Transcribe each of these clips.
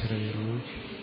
ശ്രയണം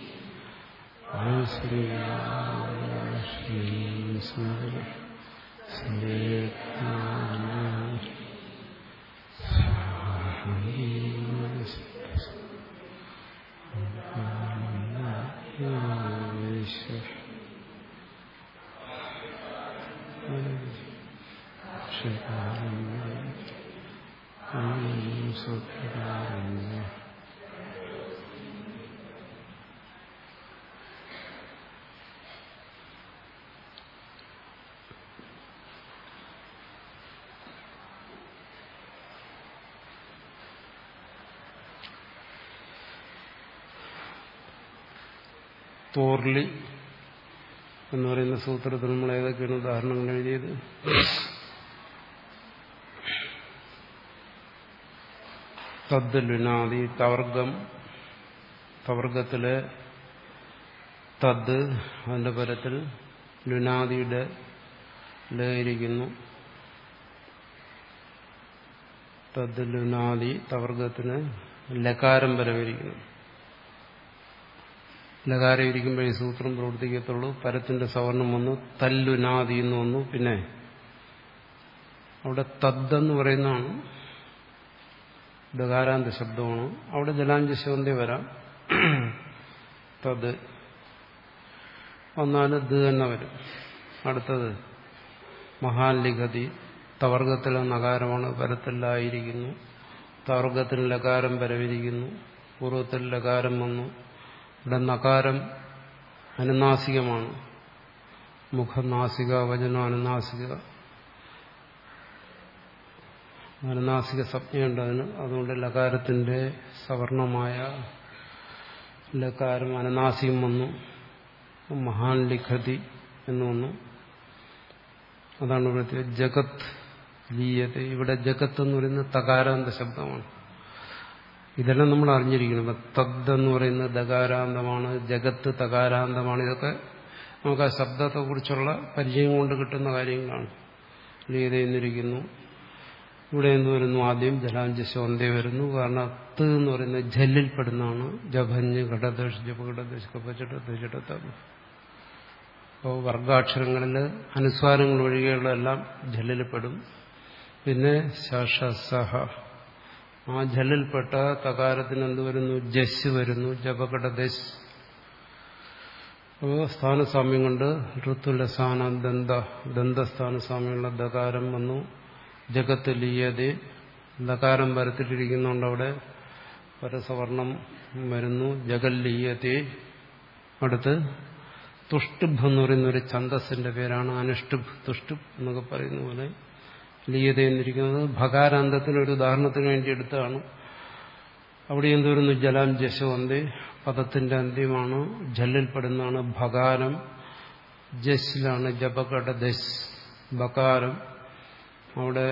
തോർലി എന്ന് പറയുന്ന സൂത്രത്തിൽ നമ്മൾ ഏതൊക്കെയാണ് ഉദാഹരണങ്ങൾ എഴുതിയത് തദ് ലുനാദി തവർഗം തവർഗത്തിലെ തദ് അതിന്റെ പരത്തിൽ ലുനാദിയുടെ ലയിരിക്കുന്നു തദ് ലുനാദി തവർഗത്തിന് ലകാരം പരമിരിക്കുന്നു ലകാരം ഇരിക്കുമ്പോൾ ഈ സൂത്രം പ്രവർത്തിക്കത്തുള്ളൂ പരത്തിന്റെ സവർണം വന്നു തല്ലുനാദി എന്ന് വന്നു പിന്നെ അവിടെ തദ്ദെന്ന് പറയുന്നതാണ് ദകാരാന്ത ശബ്ദമാണ് അവിടെ ജലാഞ്ചശോന്തി വരാം തത് വന്നാൽ ദ് തന്നെ വരും അടുത്തത് മഹാൻ ലിഖതി തവർഗത്തിലെ നകാരമാണ് പരത്തിലായിരിക്കുന്നു തവർഗത്തിൽ ലകാരം പരവിരിക്കുന്നു പൂർവ്വത്തിൽ ലകാരം വന്നു ഇവിടെ നകാരം അനുനാസികമാണ് മുഖനാസിക വചനം അനുനാസിക അനുനാസിക സംജ്ഞയുണ്ട് അതിന് അതുകൊണ്ട് ലകാരത്തിന്റെ സവർണമായ ലകാരം അനുനാസികം വന്നു മഹാൻ ലിഖതി എന്ന് വന്നു അതാണ് ഇവിടുത്തെ ജഗത് ലീയത ഇവിടെ ജഗത്ത് എന്ന് പറയുന്നത് തകാരാന്ത ശബ്ദമാണ് ഇതെല്ലാം നമ്മൾ അറിഞ്ഞിരിക്കണം തദ് എന്ന് പറയുന്നത് ദകാരാന്തമാണ് ജഗത്ത് തകാരാന്തമാണ് ഇതൊക്കെ നമുക്ക് ആ ശബ്ദത്തെക്കുറിച്ചുള്ള പരിചയം കൊണ്ട് കിട്ടുന്ന കാര്യങ്ങളാണ് ലീത എന്നിരിക്കുന്നു ഇവിടെ എന്ത് വരുന്നു ആദ്യം ജലാഞ്ചശോന്തേ വരുന്നു കാരണം ത് എന്ന് പറയുന്നത് ജല്ലിൽ പെടുന്നതാണ് ജഭഞ്ഞ് ഘടദശ് ജപഘടദശ് കപചട അപ്പോൾ വർഗാക്ഷരങ്ങളിൽ അനുസ്വാരങ്ങൾ ഒഴികെയുള്ള എല്ലാം ജല്ലിൽപ്പെടും പിന്നെ ശഷസഹ ആ ജല്ലിൽപ്പെട്ട തകാരത്തിന് എന്ത് വരുന്നു ജസ് വരുന്നു ജപകടദശ് അപ്പോൾ സ്ഥാനസാമ്യം കൊണ്ട് ഋത്തുലസാന ദന്ത ദന്തസ്ഥാനസാമ്യമുള്ള ദകാരം വന്നു ജഗത്ത് ലീയതേ ദകാരം വരത്തിട്ടിരിക്കുന്നുണ്ട് അവിടെ പരസവർണം വരുന്നു ജഗല്ലീയതേ അടുത്ത് തുഷ്ടുഭ് എന്ന് പറയുന്ന ഒരു ഛന്തസ്സിന്റെ പേരാണ് അനുഷ്ടുഭ് തുഷ്ടുഭ് എന്നൊക്കെ പറയുന്ന പോലെ ലീയത എന്നിരിക്കുന്നത് ഭകാരാന്തത്തിന് ഒരു ഉദാഹരണത്തിന് വേണ്ടി എടുത്തതാണ് അവിടെ എന്ത് വരുന്നു ജലാം ജശവന്തി പദത്തിന്റെ അന്ത്യമാണ് ജല്ലിൽപ്പെടുന്നതാണ് ഭകാരം ജസ്സിലാണ് ജപകട ദശ് ബകാരം അവിടെ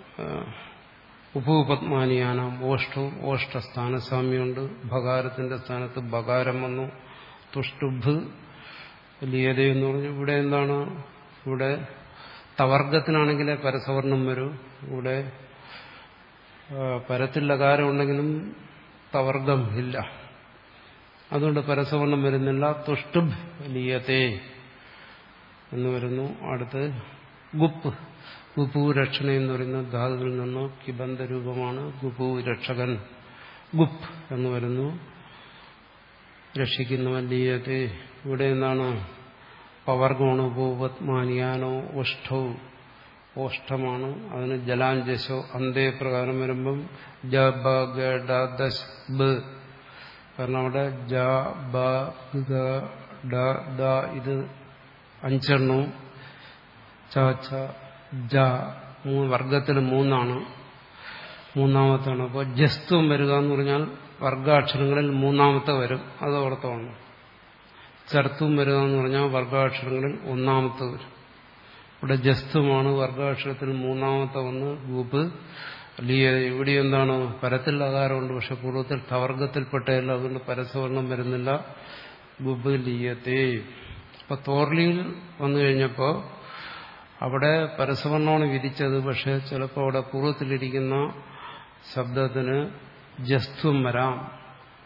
ഉപപത്മാനിയാനാം ഓഷ്ടവും ഓഷ്ട സ്ഥാനസാമ്യമുണ്ട് ഭകാരത്തിന്റെ സ്ഥാനത്ത് ബകാരം വന്നു തുഷ്ടുഭ് ലീയത എന്ന് പറഞ്ഞു ഇവിടെ എന്താണ് ഇവിടെ തവർഗത്തിനാണെങ്കിലേ പരസവർണം വരൂ ഇവിടെ പരത്തിൽ ലകാരം ഉണ്ടെങ്കിലും തവർഗം ഇല്ല അതുകൊണ്ട് പരസവർണം വരുന്നില്ല തുഷ്ടുഭ് ലീയത്തെ എന്ന് വരുന്നു അടുത്ത് ഗുപ്പ് ഗുപു രക്ഷണ എന്ന് പറയുന്ന ധാതുവിൽ നിന്നോ കിബന്ധ രൂപമാണ് ഗുപു രക്ഷകൻ ഗുപ്പ് എന്ന് വരുന്നു രക്ഷിക്കുന്നവൻ ലീയത്തെ ഇവിടെ എന്താണ് പവർഗമാണ് ഭൂപത്മാനിയാനോ ഓഷ്ടോ ഓഷ്ടമാണ് അതിന് ജലാഞ്ജശോ അന്തേ പ്രകാരം വരുമ്പം ജ ബ ഗ ഡ ദശ് ബ് കാരണം അവിടെ ജ ബ ഗ ഡ ദ ഇത് അഞ്ചെണ്ണവും ച ച ജ മൂന്ന് വർഗത്തിൽ മൂന്നാണ് മൂന്നാമത്താണ് അപ്പോൾ ജസ്ത്വം വരിക എന്ന് പറഞ്ഞാൽ വർഗാക്ഷരങ്ങളിൽ മൂന്നാമത്തെ വരും അത് ഓർത്തോണം ചർത്തും വരിക എന്ന് പറഞ്ഞാൽ വർഗാക്ഷരങ്ങളിൽ ഒന്നാമത്തെ വരും ഇവിടെ ജസ്തുമാണ് വർഗാക്ഷരത്തിൽ മൂന്നാമത്തെ ഒന്ന് ഗൂപ്പ് ലിയ ഇവിടെ എന്താണ് പരത്തിൽ അകാരമുണ്ട് പക്ഷെ പൂർവ്വത്തിൽ തവർഗത്തിൽപ്പെട്ടതല്ല അതുകൊണ്ട് പരസവർണം വരുന്നില്ല ഗുബ് ലിയത്തെ അപ്പൊ തോർലിയിൽ വന്നു കഴിഞ്ഞപ്പോൾ അവിടെ പരസവർണമാണ് വിധിച്ചത് പക്ഷെ ചിലപ്പോൾ അവിടെ പൂർവ്വത്തിലിരിക്കുന്ന ശബ്ദത്തിന് ജസ്ത്വം വരാം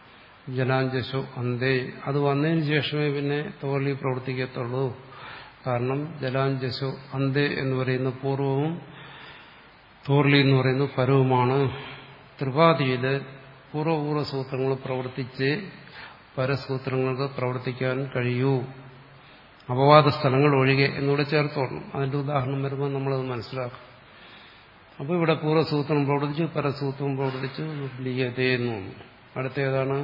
ജലാഞ്ജസോ അന്തേ അത് വന്നതിന് ശേഷമേ പിന്നെ തോർലി പ്രവർത്തിക്കത്തുള്ളൂ കാരണം ജലാഞ്ജസോ അന്തേ എന്ന് പറയുന്ന പൂർവവും തോർലി എന്ന് പറയുന്ന പരവുമാണ് ത്രിപാതിയിൽ പൂർവപൂർവ്വ സൂത്രങ്ങൾ പ്രവർത്തിച്ച് പരസൂത്രങ്ങൾക്ക് പ്രവർത്തിക്കാൻ കഴിയൂ അപവാദ സ്ഥലങ്ങൾ ഒഴികെ എന്നൂടെ ചേർത്തോളണം അതിന്റെ ഉദാഹരണം വരുമ്പോൾ നമ്മളത് മനസ്സിലാക്കും അപ്പോൾ ഇവിടെ പൂർവ്വസൂത്രം പ്രവർത്തിച്ചു പരസൂത്രം പ്രവർത്തിച്ചു ലീയതേ എന്ന് വന്നു അടുത്ത ഏതാണ്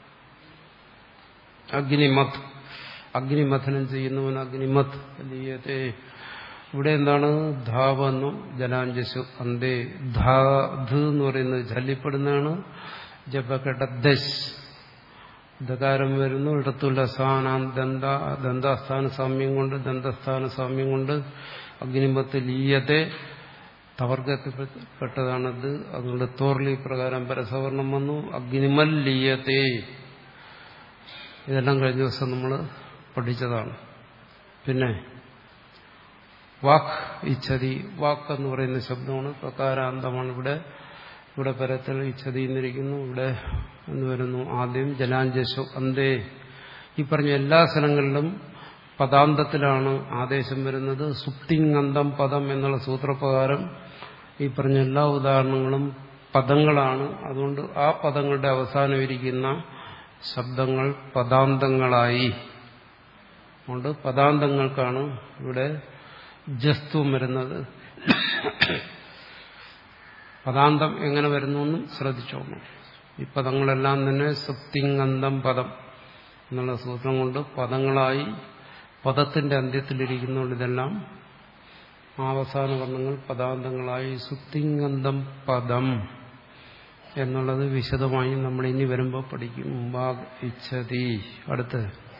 അഗ്നിമത് അഗ്നിമഥനം ചെയ്യുന്നവൻ അഗ്നിമത് ലീയതേ ഇവിടെ എന്താണ് ധാവെന്നു ജലാഞ്ജസു അന്തേ ധാധ് എന്ന് പറയുന്നത് ചല്ലിപ്പെടുന്നതാണ് ജപകെട്ട ദശ് ദകാരം വരുന്നു ഇടത്തുള്ള സ്ഥാനം ദന്ത ദന്താസ്ഥാന സാമ്യം കൊണ്ട് ദന്തസ്ഥാന സാമ്യം കൊണ്ട് അഗ്നിമത്ത് ലീയത്തെ തവർഗത്തിൽപ്പെട്ടതാണത് അതുകൊണ്ട് തോർലി പ്രകാരം പരസവർണം വന്നു അഗ്നിമൽ ലീയത്തെ ഇതെല്ലാം കഴിഞ്ഞ ദിവസം നമ്മൾ പഠിച്ചതാണ് പിന്നെ വാക്ക് ഇച്ഛതി വാക്ക് എന്ന് പറയുന്ന ശബ്ദമാണ് പ്രകാരാന്തമാണ് ഇവിടെ ഇവിടെ പരത്തിൽ ഇച്ഛതി എന്നിരിക്കുന്നു ഇവിടെ എന്ന് വരുന്നു ആദ്യം ജലാഞ്ജസു അന്തേ ഈ പറഞ്ഞ എല്ലാ സ്ഥലങ്ങളിലും പദാന്തത്തിലാണ് ആദേശം വരുന്നത് സുപ്തിങ്ങന്തം പദം എന്നുള്ള സൂത്രപ്രകാരം ഈ പറഞ്ഞ എല്ലാ ഉദാഹരണങ്ങളും പദങ്ങളാണ് അതുകൊണ്ട് ആ പദങ്ങളുടെ അവസാനം ഇരിക്കുന്ന ശബ്ദങ്ങൾ പദാന്തങ്ങളായി അതുകൊണ്ട് പദാന്തങ്ങൾക്കാണ് ഇവിടെ ജസ്ത്വം വരുന്നത് പദാന്തം എങ്ങനെ വരുന്നു എന്നും ശ്രദ്ധിച്ചോണം ഈ പദങ്ങളെല്ലാം തന്നെ സുപ്തിങ്ങന്തം പദം എന്നുള്ള സൂത്രം കൊണ്ട് പദങ്ങളായി പദത്തിന്റെ അന്ത്യത്തിലിരിക്കുന്നതുകൊണ്ട് ഇതെല്ലാം അവസാന വർണ്ണങ്ങൾ പദാന്തങ്ങളായി സുപ്തിങ്ങന്തം പദം എന്നുള്ളത് വിശദമായി നമ്മൾ ഇനി വരുമ്പോൾ പഠിക്കും വാഗ് ഇച്ഛതി അടുത്ത്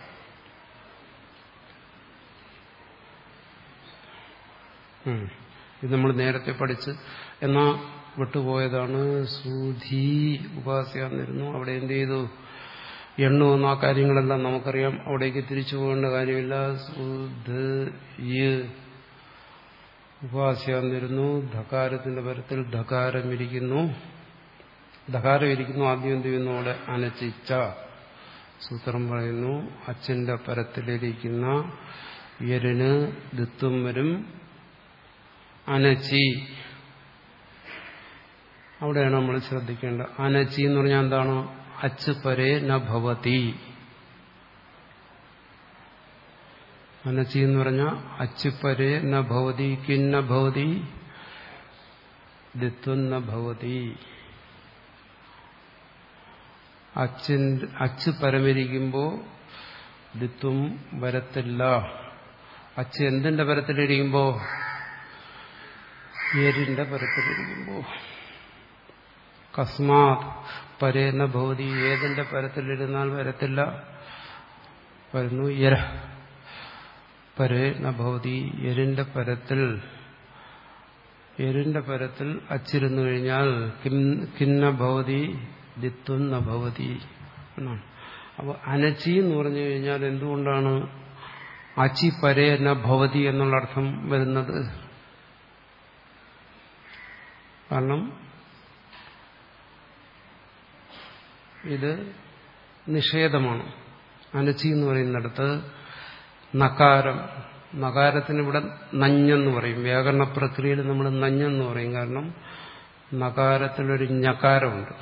ഇത് നമ്മൾ നേരത്തെ പഠിച്ച് എന്നാ വിട്ടുപോയതാണ് സൂധി ഉപാസ്യാന്നിരുന്നു അവിടെ എന്ത് ചെയ്തു എണ്ണു വന്ന ആ കാര്യങ്ങളെല്ലാം നമുക്കറിയാം അവിടേക്ക് തിരിച്ചു പോകേണ്ട കാര്യമില്ല സുധ് ഉപാസ്യാന്നിരുന്നു ധകാരത്തിന്റെ പരത്തിൽ ധകാരം ഇരിക്കുന്നു ധകാരം ഇരിക്കുന്നു ആദ്യം എന്ത് ചെയ്യുന്നു അവിടെ അനച്ചിച്ച സൂത്രം പറയുന്നു അച്ഛന്റെ പരത്തിലിരിക്കുന്ന യരന് ദിത്വം വരും അനച്ചി അവിടെയാണ് നമ്മൾ ശ്രദ്ധിക്കേണ്ടത് അനച്ചി എന്ന് പറഞ്ഞാൽ എന്താണ് അച്ച് പരേ ന ഭവതി അനച്ചി എന്ന് പറഞ്ഞാൽ അച്ച് പരേ ന ഭവതി കിന്ന ഭവതി ദിത്വം ന ഭവതി അച്ഛൻ അച്ച് പരമിരിക്കുമ്പോൾ ദിത്വം വരത്തില്ല അച്ച് എന്തിന്റെ പരത്തിലിരിക്കുമ്പോൾ ഏരിന്റെ പരത്തിലിരിക്കുമ്പോൾ കസ്മാത് പരേന്ന ഭവതി ഏതിന്റെ പരത്തിലിരുന്നാൽ വരത്തില്ല വരുന്നു യര പരേ ന ഭവതി എരിന്റെ പരത്തിൽ എരിന്റെ പരത്തിൽ അച്ചിരുന്നു കഴിഞ്ഞാൽ കിന്ന ഭവതി ദിത്വം ന ഭവതി എന്നാണ് അപ്പോൾ അനച്ചി എന്ന് പറഞ്ഞു കഴിഞ്ഞാൽ എന്തുകൊണ്ടാണ് അച്ചി പരേ ന ഭവതി എന്നുള്ള അർത്ഥം വരുന്നത് കാരണം ഇത് നിഷേധമാണ് അനച്ചി എന്ന് പറയുന്നിടത്ത് നകാരം നകാരത്തിന് ഇവിടെ നഞ്ഞെന്ന് പറയും വ്യാകരണ പ്രക്രിയയിൽ നമ്മൾ നഞ്ഞെന്ന് പറയും കാരണം നകാരത്തിലൊരു ഞകാരമുണ്ട്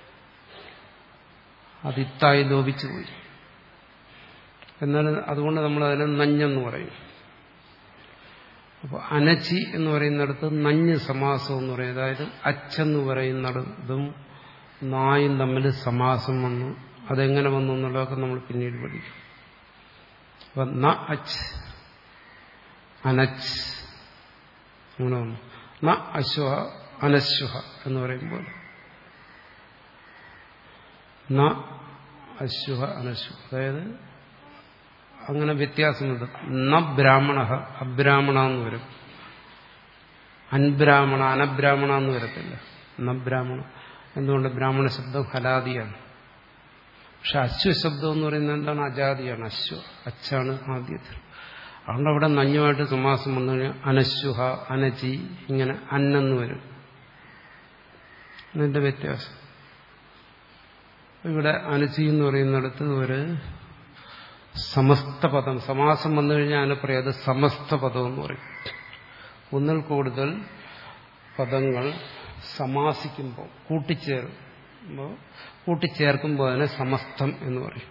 അതിത്തായി ലോപിച്ചു പോയി എന്നാൽ അതുകൊണ്ട് നമ്മൾ അതിനെ നഞ്ഞെന്ന് പറയും അപ്പോൾ അനച്ചി എന്ന് പറയുന്നിടത്ത് നഞ്ഞ് സമാസം എന്ന് പറയും അതായത് അച്ചെന്ന് പറയുന്നിടത്തും നായും തമ്മിൽ സമാസം വന്നു അതെങ്ങനെ വന്നു എന്നുള്ളതൊക്കെ നമ്മൾ പിന്നീട് പഠിക്കും അപ്പൊ ന അച്ച് അനച്ച് അങ്ങനെ വന്നു ന അശ്വ അനശ്വഹ എന്ന് പറയുമ്പോൾ ന അശ്വഹ അനശ്വ അതായത് അങ്ങനെ വ്യത്യാസമുണ്ട് ന ബ്രാഹ്മണ അബ്രാഹ്മണ എന്ന് വരും അൻബ്രാഹ്മണ അനബ്രാഹ്മണ എന്ന് വരത്തില്ല ന ബ്രാഹ്മണ എന്തുകൊണ്ട് ബ്രാഹ്മണ ശബ്ദം ഹലാദിയാണ് പക്ഷെ അശ്വശബ്ദം എന്ന് പറയുന്നത് എന്താണ് അജാതിയാണ് അശ്വ അച്ചാണ് ആദ്യത്തിൽ അതുകൊണ്ട് അവിടെ നഞ്ഞുമായിട്ട് സമാസം വന്നു കഴിഞ്ഞാൽ അനശ്വഹ അനചി ഇങ്ങനെ അന്നെന്ന് വരും അതിന്റെ വ്യത്യാസം ഇവിടെ അനുചി എന്ന് പറയുന്നിടത്ത് ഒരു സമസ്ത പദം സമാസം വന്നു കഴിഞ്ഞാൽ അതിനെ പറയാം അത് സമസ്ത പദം എന്ന് പറയും ഒന്നിൽ കൂടുതൽ പദങ്ങൾ സമാസിക്കുമ്പോൾ കൂട്ടിച്ചേരുമ്പോൾ കൂട്ടിച്ചേർക്കുമ്പോൾ അതിനെ സമസ്തം എന്ന് പറയും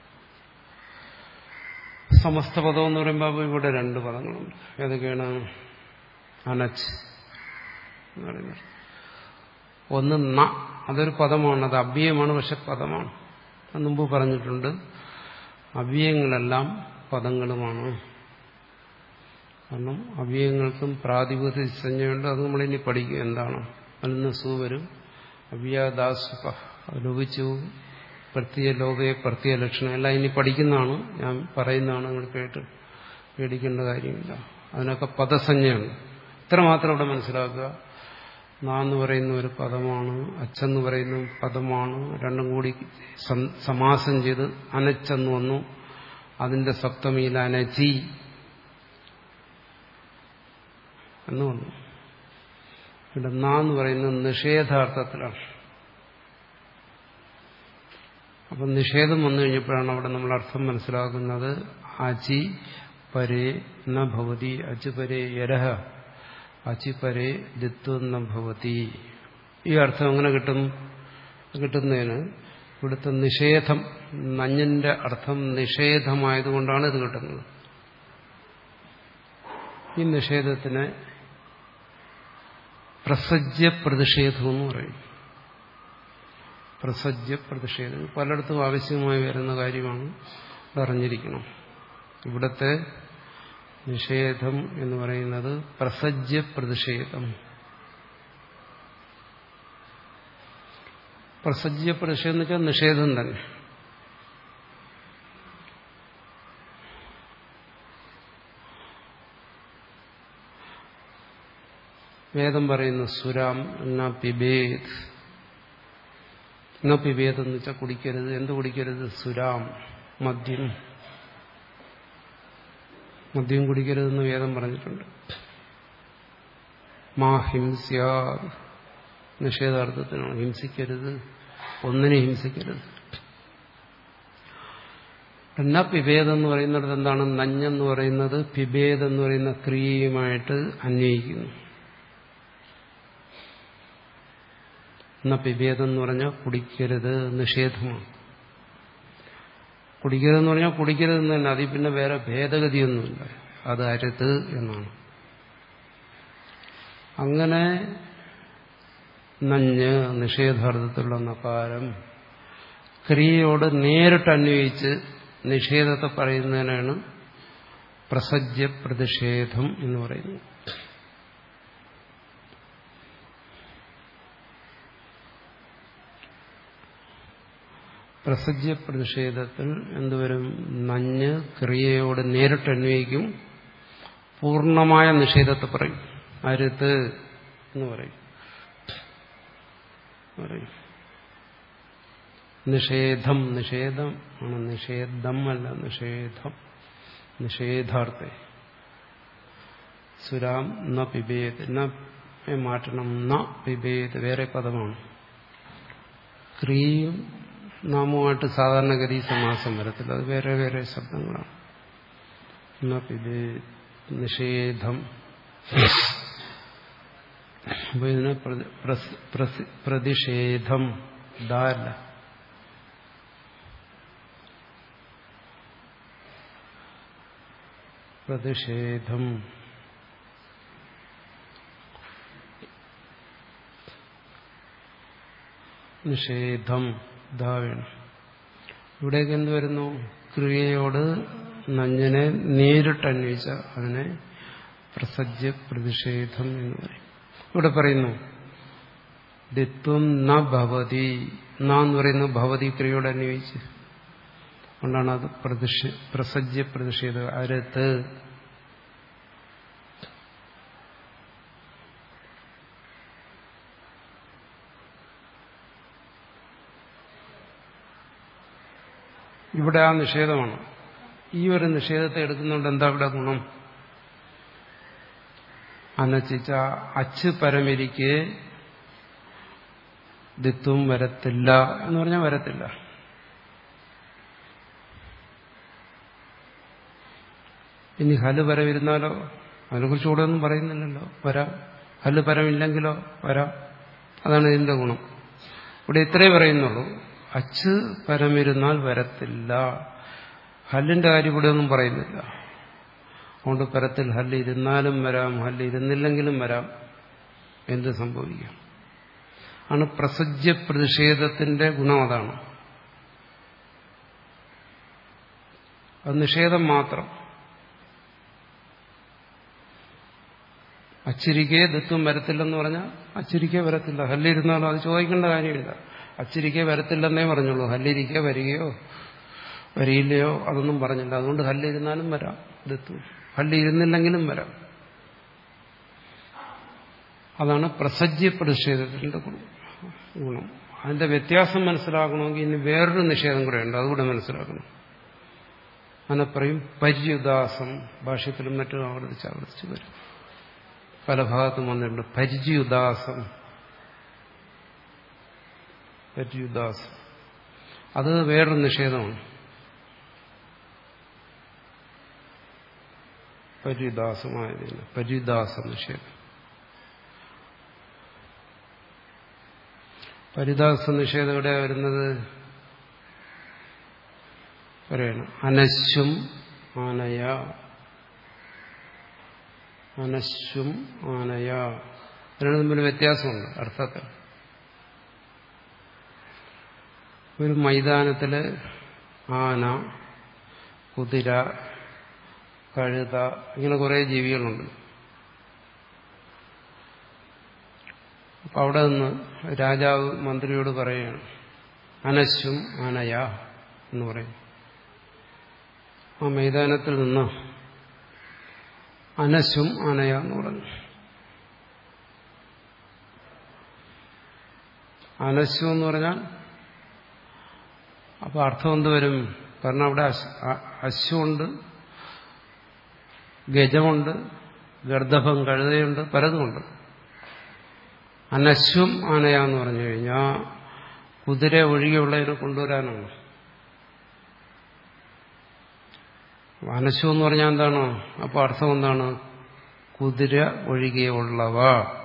സമസ്ത പദം എന്ന് പറയുമ്പോൾ ഇവിടെ രണ്ട് പദങ്ങളുണ്ട് ഏതൊക്കെയാണ് അനച്ച് എന്ന് പറയുന്നത് ഒന്ന് ന അതൊരു പദമാണ് അത് അവ്യയമാണ് പക്ഷെ പദമാണ് അത് മുമ്പ് പറഞ്ഞിട്ടുണ്ട് അവ്യയങ്ങളെല്ലാം പദങ്ങളുമാണ് കാരണം അവ്യയങ്ങൾക്കും പ്രാതിപതിക സംജ്ഞയുണ്ട് അത് നമ്മളിനി പഠിക്കും എന്താണ് അതിൽ നിന്ന് സു വരും അവ്യാദാസുപ ലോപിച്ചു പ്രത്യ ലോകയെ പ്രത്യ ലക്ഷണം എല്ലാം ഇനി പഠിക്കുന്നതാണ് ഞാൻ പറയുന്നതാണ് നിങ്ങൾ കേട്ട് പേടിക്കേണ്ട കാര്യമില്ല അതിനൊക്കെ പദസഞ്ജയുണ്ട് ഇത്ര മാത്രം ഇവിടെ മനസ്സിലാക്കുക നാന്ന് പറയുന്ന ഒരു പദമാണ് അച്ഛന്ന് പറയുന്ന പദമാണ് രണ്ടും കൂടി സമാസം ചെയ്ത് അനച്ചെന്ന് വന്നു അതിന്റെ സപ്തമിയിൽ അനച്ചി എന്ന് വന്നു ഇവിടെ നാന്ന് പറയുന്നത് നിഷേധാർത്ഥത്തിലാണ് അപ്പം നിഷേധം വന്നു കഴിഞ്ഞപ്പോഴാണ് അവിടെ നമ്മൾ അർത്ഥം മനസ്സിലാക്കുന്നത് അചി പരേ ന ഭവതി അചി പരേ യരഹ അചി പരേ ദിത്വം ന ഭവതി ഈ അർത്ഥം എങ്ങനെ കിട്ടും കിട്ടുന്നതിന് ഇവിടുത്തെ നിഷേധം നഞ്ഞിന്റെ അർത്ഥം നിഷേധമായതുകൊണ്ടാണ് ഇത് കിട്ടുന്നത് ഈ നിഷേധത്തിന് പ്രസജ്യ പ്രതിഷേധം എന്ന് പറയും പ്രസജ്യ പ്രതിഷേധം പലയിടത്തും ആവശ്യമായി വരുന്ന കാര്യമാണ് അറിഞ്ഞിരിക്കണം ഇവിടുത്തെ നിഷേധം എന്ന് പറയുന്നത് പ്രസജ്യ പ്രതിഷേധം പ്രസജ്യ പ്രതിഷേധം എന്ന് വെച്ചാൽ നിഷേധം തന്നെ വേദം പറയുന്നു സുരാം ന പിബേത് ന പിബേത് എന്ന് വെച്ചാൽ കുടിക്കരുത് എന്ത് കുടിക്കരുത് സുരാം മദ്യം മദ്യം കുടിക്കരുതെന്ന് വേദം പറഞ്ഞിട്ടുണ്ട് മാ ഹിംസ്യ നിഷേധാർത്ഥത്തിനാണ് ഹിംസിക്കരുത് ഒന്നിനെ ഹിംസിക്കരുത് എന്നാ പിഭേദം എന്ന് പറയുന്നിടത്ത് എന്താണ് നഞ്ഞെന്ന് പറയുന്നത് പിഭേദം എന്ന് പറയുന്ന ക്രിയയുമായിട്ട് അന്വയിക്കുന്നു എന്നാ പിഭേദം എന്ന് പറഞ്ഞാൽ കുടിക്കരുത് നിഷേധമാണ് കുടിക്കരുതെന്ന് പറഞ്ഞാൽ കുടിക്കരുതെന്ന് തന്നെ അതിൽ പിന്നെ വേറെ ഭേദഗതിയൊന്നുമില്ല അത് അരുത് എന്നാണ് അങ്ങനെ നഞ്ഞ് നിഷേധാർത്ഥത്തിലുള്ള നകാരം ക്രിയയോട് നേരിട്ട് അന്വയിച്ച് നിഷേധത്തെ പറയുന്നതിനാണ് പ്രസജ്യ പ്രതിഷേധം എന്ന് പറയുന്നത് പ്രസജ്യ പ്രതിഷേധത്തിൽ എന്തുവരും നഞ്ഞ് ക്രിയയോട് നേരിട്ട് അന്വയിക്കും പൂർണ്ണമായ നിഷേധത്തെ പറയും അരുത് എന്ന് പറയും പറയും നിഷേധം നിഷേധം ആണ് നിഷേധം അല്ല നിഷേധം നിഷേധാർത്ഥ സുരാം ന പിബേത് ന മാറ്റണം ന പിബേത് വേറെ പദമാണ് ക്രിയയും നാമവുമായിട്ട് സാധാരണഗതി സമാസം വരത്തില്ല അത് വേറെ വേറെ ശബ്ദങ്ങളാണ് ന പിബേത് നിഷേധം അപ്പൊ ഇതിന് പ്രതിഷേധം ദാല്ല പ്രതിഷേധം നിഷേധം ദാവേണം ഇവിടേക്ക് എന്ത് വരുന്നു ക്രിയയോട് നഞ്ഞനെ നേരിട്ട് അന്വേഷിച്ച അതിനെ പ്രസജ്യ പ്രതിഷേധം എന്ന് പറയും ഇവിടെ പറയുന്നു ദിത്വം ന ഭവതി എന്ന് പറയുന്നു ഭവതി ക്രിയയോട് അന്വയിച്ച് കൊണ്ടാണ് അത് പ്രസജ്യ പ്രതിഷേധം അരത്ത് ഇവിടെ ആ നിഷേധമാണ് ഈ ഒരു നിഷേധത്തെ എടുക്കുന്നുണ്ട് എന്താ ഇവിടെ ഗുണം അനച്ചിച്ച അച്ച് പരമിരിക്കെ ദിത്വം വരത്തില്ല എന്ന് പറഞ്ഞാൽ വരത്തില്ല ഇനി ഹല് പരമിരുന്നാലോ അതിനെക്കുറിച്ച് കൂടെ ഒന്നും പറയുന്നില്ലല്ലോ വരാം ഹല് പരമില്ലെങ്കിലോ വരാം അതാണ് ഇതിന്റെ ഗുണം ഇവിടെ ഇത്രേ പറയുന്നുള്ളൂ അച്ച് പരമിരുന്നാൽ വരത്തില്ല ഹല്ലിന്റെ കാര്യം ഇവിടെ ഒന്നും പറയുന്നില്ല അതുകൊണ്ട് പരത്തിൽ ഹല്ല് ഇരുന്നാലും വരാം ഹല്ല് ഇരുന്നില്ലെങ്കിലും വരാം എന്ത് സംഭവിക്കാം ആണ് പ്രസജ്യ പ്രതിഷേധത്തിന്റെ ഗുണം അതാണ് അത് നിഷേധം മാത്രം അച്ചിരിക്കെ ദത്വം വരത്തില്ലെന്ന് പറഞ്ഞാൽ അച്ചിരിക്കെ വരത്തില്ല ഹല്ലിരുന്നാലോ അത് ചോദിക്കേണ്ട കാര്യമില്ല അച്ചിരിക്കെ വരത്തില്ലെന്നേ പറഞ്ഞുള്ളൂ ഹല്ലിരിക്കെ വരികയോ വരിയില്ലയോ അതൊന്നും പറഞ്ഞില്ല അതുകൊണ്ട് ഹല്ലിരുന്നാലും വരാം ദത്വം ഹല്ലിരുന്നില്ലെങ്കിലും വരാം അതാണ് പ്രസജ്യ പ്രതിഷേധത്തിന്റെ ഗുണം അതിന്റെ വ്യത്യാസം മനസ്സിലാക്കണമെങ്കിൽ ഇനി വേറൊരു നിഷേധം കൂടെ ഉണ്ട് അതുകൂടെ മനസ്സിലാക്കണം അതിനെ പറയും പര്യുദാസം ഭാഷ്യത്തിലും മറ്റും ആവർത്തിച്ച് ആവർത്തിച്ച് വരും പല ഭാഗത്തും വന്നിട്ടുണ്ട് പരിചയുദാസം പരിയുദാസം അത് വേറൊരു നിഷേധമാണ് പരിദാസമായതിന് പരിദാസ നിഷേധം പരിദാസ നിഷേധം എവിടെ വരുന്നത് പറയണം അനശ്വം ആനയ അനശ്വം ആനയ ഇതിന് തമ്മിൽ വ്യത്യാസമുണ്ട് അർത്ഥത്തിൽ ഒരു മൈതാനത്തില് ആന കുതിര കഴുത ഇങ്ങനെ കുറേ ജീവികളുണ്ട് അപ്പൊ അവിടെ നിന്ന് രാജാവ് മന്ത്രിയോട് പറയുകയാണ് അനശ്വം ആനയ എന്ന് പറയും ആ മൈതാനത്തിൽ നിന്ന് അനശ്വം ആനയ എന്ന് പറഞ്ഞു അനശ്വം എന്ന് പറഞ്ഞാൽ അപ്പൊ അർത്ഥം എന്ത് വരും കാരണം അവിടെ അശ്വമുണ്ട് ഗജമുണ്ട് ഗർദഭം കഴുതയുണ്ട് പലതുമുണ്ട് അനശ്വം ആനയാന്ന് പറഞ്ഞു കഴിഞ്ഞാൽ കുതിര ഒഴികെയുള്ളതിനെ കൊണ്ടുവരാനാണ് അനശ്വം എന്ന് പറഞ്ഞാൽ എന്താണ് അപ്പൊ അർത്ഥം എന്താണ് കുതിര ഒഴികെയുള്ളവ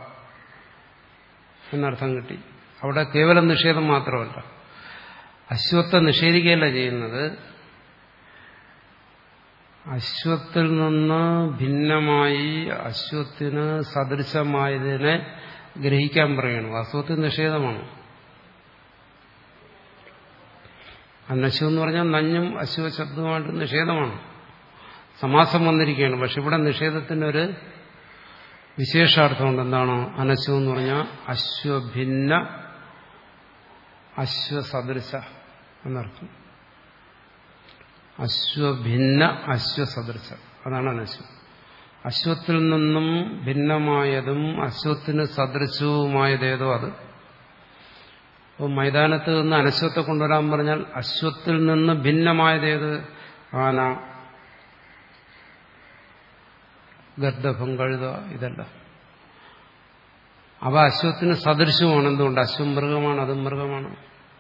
എന്നർത്ഥം കിട്ടി അവിടെ കേവലം നിഷേധം മാത്രമല്ല അശ്വത്തെ നിഷേധിക്കുകയല്ല ചെയ്യുന്നത് അശ്വത്തിൽ നിന്ന് ഭിന്നമായി അശ്വത്തിന് സദൃശമായതിനെ ഗ്രഹിക്കാൻ പറയണം അശ്വത്തിന് നിഷേധമാണ് അനശ്വം എന്ന് പറഞ്ഞാൽ നഞ്ഞും അശ്വ ശബ്ദമായിട്ട് നിഷേധമാണ് സമാസം വന്നിരിക്കുകയാണ് പക്ഷെ ഇവിടെ നിഷേധത്തിനൊരു വിശേഷാർത്ഥമുണ്ട് എന്താണ് അനശ്വം എന്ന് പറഞ്ഞാൽ അശ്വഭിന്ന അശ്വസദൃശ എന്നർത്ഥം അശ്വഭിന്ന അശ്വസദൃശ അതാണ് അനശ്വം അശ്വത്തിൽ നിന്നും ഭിന്നമായതും അശ്വത്തിന് സദൃശവുമായതേതോ അത് അപ്പോൾ മൈതാനത്ത് നിന്ന് അനശ്വത്തെ കൊണ്ടുവരാൻ പറഞ്ഞാൽ അശ്വത്തിൽ നിന്ന് ഭിന്നമായതേത് ആന ഗർദഭം കഴുത ഇതല്ല അവ അശ്വത്തിന് സദൃശവുമാണ് എന്തുകൊണ്ട് അശ്വം മൃഗമാണ് അതും മൃഗമാണ്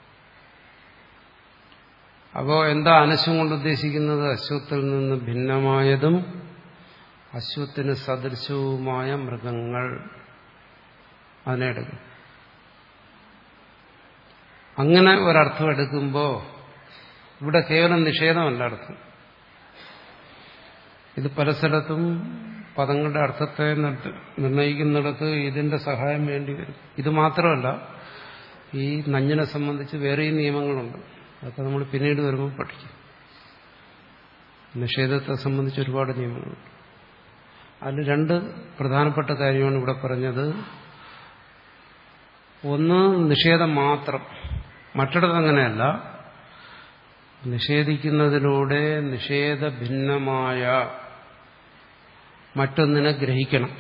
അപ്പോ എന്താ അനശ്വം കൊണ്ട് ഉദ്ദേശിക്കുന്നത് അശ്വത്തിൽ നിന്ന് ഭിന്നമായതും അശ്വത്തിന് സദൃശവുമായ മൃഗങ്ങൾ അതിനെടുക്കും അങ്ങനെ ഒരർത്ഥം എടുക്കുമ്പോൾ ഇവിടെ കേവലം നിഷേധമല്ല അർത്ഥം ഇത് പല സ്ഥലത്തും പദങ്ങളുടെ അർത്ഥത്തെ നിർണയിക്കുന്നിടത്ത് ഇതിന്റെ സഹായം വേണ്ടി വരും ഇത് മാത്രമല്ല ഈ നഞ്ഞിനെ സംബന്ധിച്ച് വേറെയും നിയമങ്ങളുണ്ട് അതൊക്കെ നമ്മൾ പിന്നീട് വരുമ്പോൾ പഠിക്കും നിഷേധത്തെ സംബന്ധിച്ച് ഒരുപാട് നിയമങ്ങളുണ്ട് അതിൽ രണ്ട് പ്രധാനപ്പെട്ട കാര്യമാണ് ഇവിടെ പറഞ്ഞത് ഒന്ന് നിഷേധം മാത്രം മറ്റിടത്ത് അങ്ങനെയല്ല നിഷേധിക്കുന്നതിലൂടെ നിഷേധ ഭിന്നമായ മറ്റൊന്നിനെ ഗ്രഹിക്കണം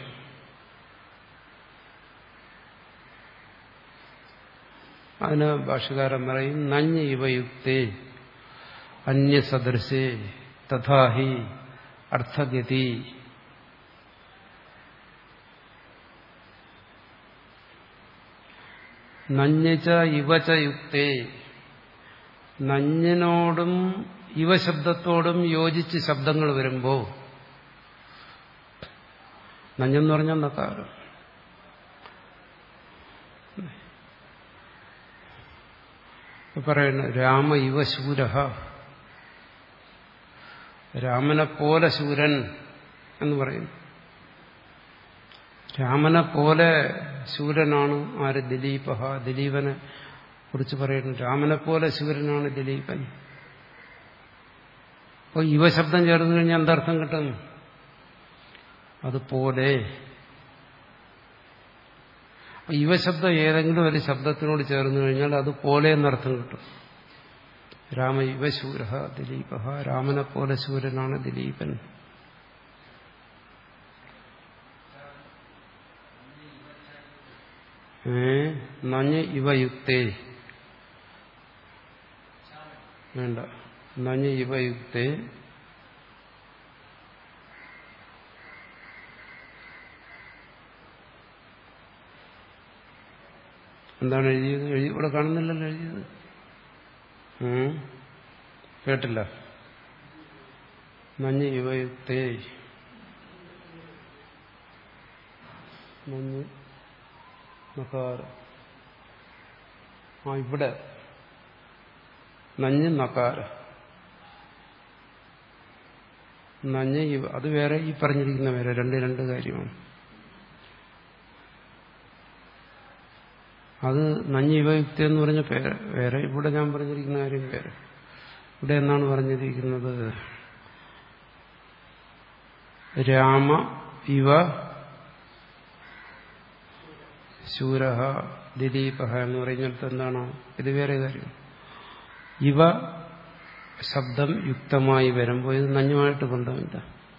അതിന് ഭാഷകാരൻ പറയും നഞ്ഞ് ഇവയുക്തേ അന്യസദൃശേ തഥാഹി അർത്ഥഗതി നഞ്ഞച്ച ഇവച യുക്തേ നഞ്ഞിനോടും ഇവ ശബ്ദത്തോടും യോജിച്ച് ശബ്ദങ്ങൾ വരുമ്പോൾ നഞ്ഞെന്ന് പറഞ്ഞാൽ നക്കാരം പറയുന്നു രാമ ഇവ ശൂര രാമനെ പോലെ ശൂരൻ എന്ന് പറയുന്നു രാമനെ പോലെ ശൂരനാണ് ആര് ദിലീപ ദിലീപനെ കുറിച്ച് പറയുന്നു രാമനെ പോലെ ശൂരനാണ് ദിലീപൻ അപ്പോൾ യുവ ശബ്ദം ചേർന്ന് കഴിഞ്ഞാൽ എന്തർത്ഥം കിട്ടും അതുപോലെ യുവശബ്ദം ഏതെങ്കിലും ഒരു ശബ്ദത്തിനോട് ചേർന്ന് കഴിഞ്ഞാൽ അതുപോലെ എന്നർത്ഥം കിട്ടും രാമ യുവശൂര ദിലീപ രാമനെ പോലെ ശൂരനാണ് ദിലീപൻ ഏ നഞ്ഞ് ഇവയുക്തേ വേണ്ട നഞ്ഞ് ഇവയുക്തേ എന്താണ് എഴുതിയത് എഴുതി ഇവിടെ കാണുന്നില്ലല്ലോ എഴുതിയത് ഉം. കേട്ടില്ല നഞ്ഞ് ഇവയുക്തേ നഞ്ഞ് നക്കാര ആ ഇവിടെ നഞ്ഞ് നക്കാര നഞ്ഞ് ഇവ അത് വേറെ ഈ പറഞ്ഞിരിക്കുന്ന വേറെ രണ്ട് രണ്ട് കാര്യമാണ് അത് നഞ്ഞിവയുക്തി എന്ന് പറഞ്ഞ പേര് വേറെ ഇവിടെ ഞാൻ പറഞ്ഞിരിക്കുന്ന കാര്യം വേറെ ഇവിടെ എന്നാണ് പറഞ്ഞിരിക്കുന്നത് രാമ ഇവ ശൂര ദിലീപ എന്ന് പറയുന്നിടത്ത് എന്താണ് ഇത് വേറെ കാര്യം ഇവ ശബ്ദം യുക്തമായി വരുമ്പോൾ ഇത് നഞ്ഞുമായിട്ട് ബന്ധമില്ല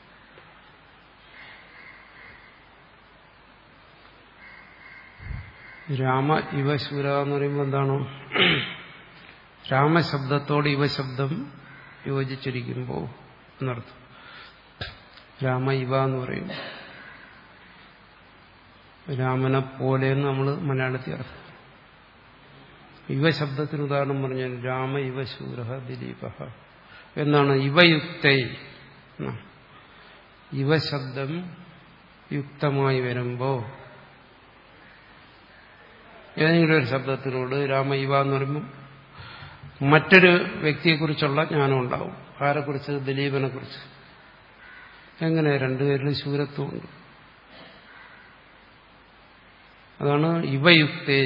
രാമ ഇവ ശൂര എന്ന് പറയുമ്പോൾ എന്താണ് രാമശബ്ദത്തോട് ഇവശബ്ദം യോജിച്ചിരിക്കുമ്പോൾ എന്നർത്ഥം രാമ ഇവ എന്ന് പറയും രാമനെ പോലെ എന്ന് നമ്മൾ മലയാളത്തിൽ അർത്ഥം ഇവ ശബ്ദത്തിന് ഉദാഹരണം പറഞ്ഞാൽ രാമ ഇവ ശൂര ദിലീപ എന്നാണ് ഇവയുക്തൈ ഇവ ശബ്ദം യുക്തമായി വരുമ്പോൾ ഏതെങ്കിലും ഒരു ശബ്ദത്തിനോട് രാമ ഇവ എന്ന് പറയുമ്പോൾ മറ്റൊരു വ്യക്തിയെക്കുറിച്ചുള്ള ജ്ഞാനം ഉണ്ടാവും ആരെക്കുറിച്ച് ദിലീപനെ കുറിച്ച് എങ്ങനെ രണ്ടുപേരിലും ശൂരത്വമുണ്ട് അതാണ് ഇവയുക്തേ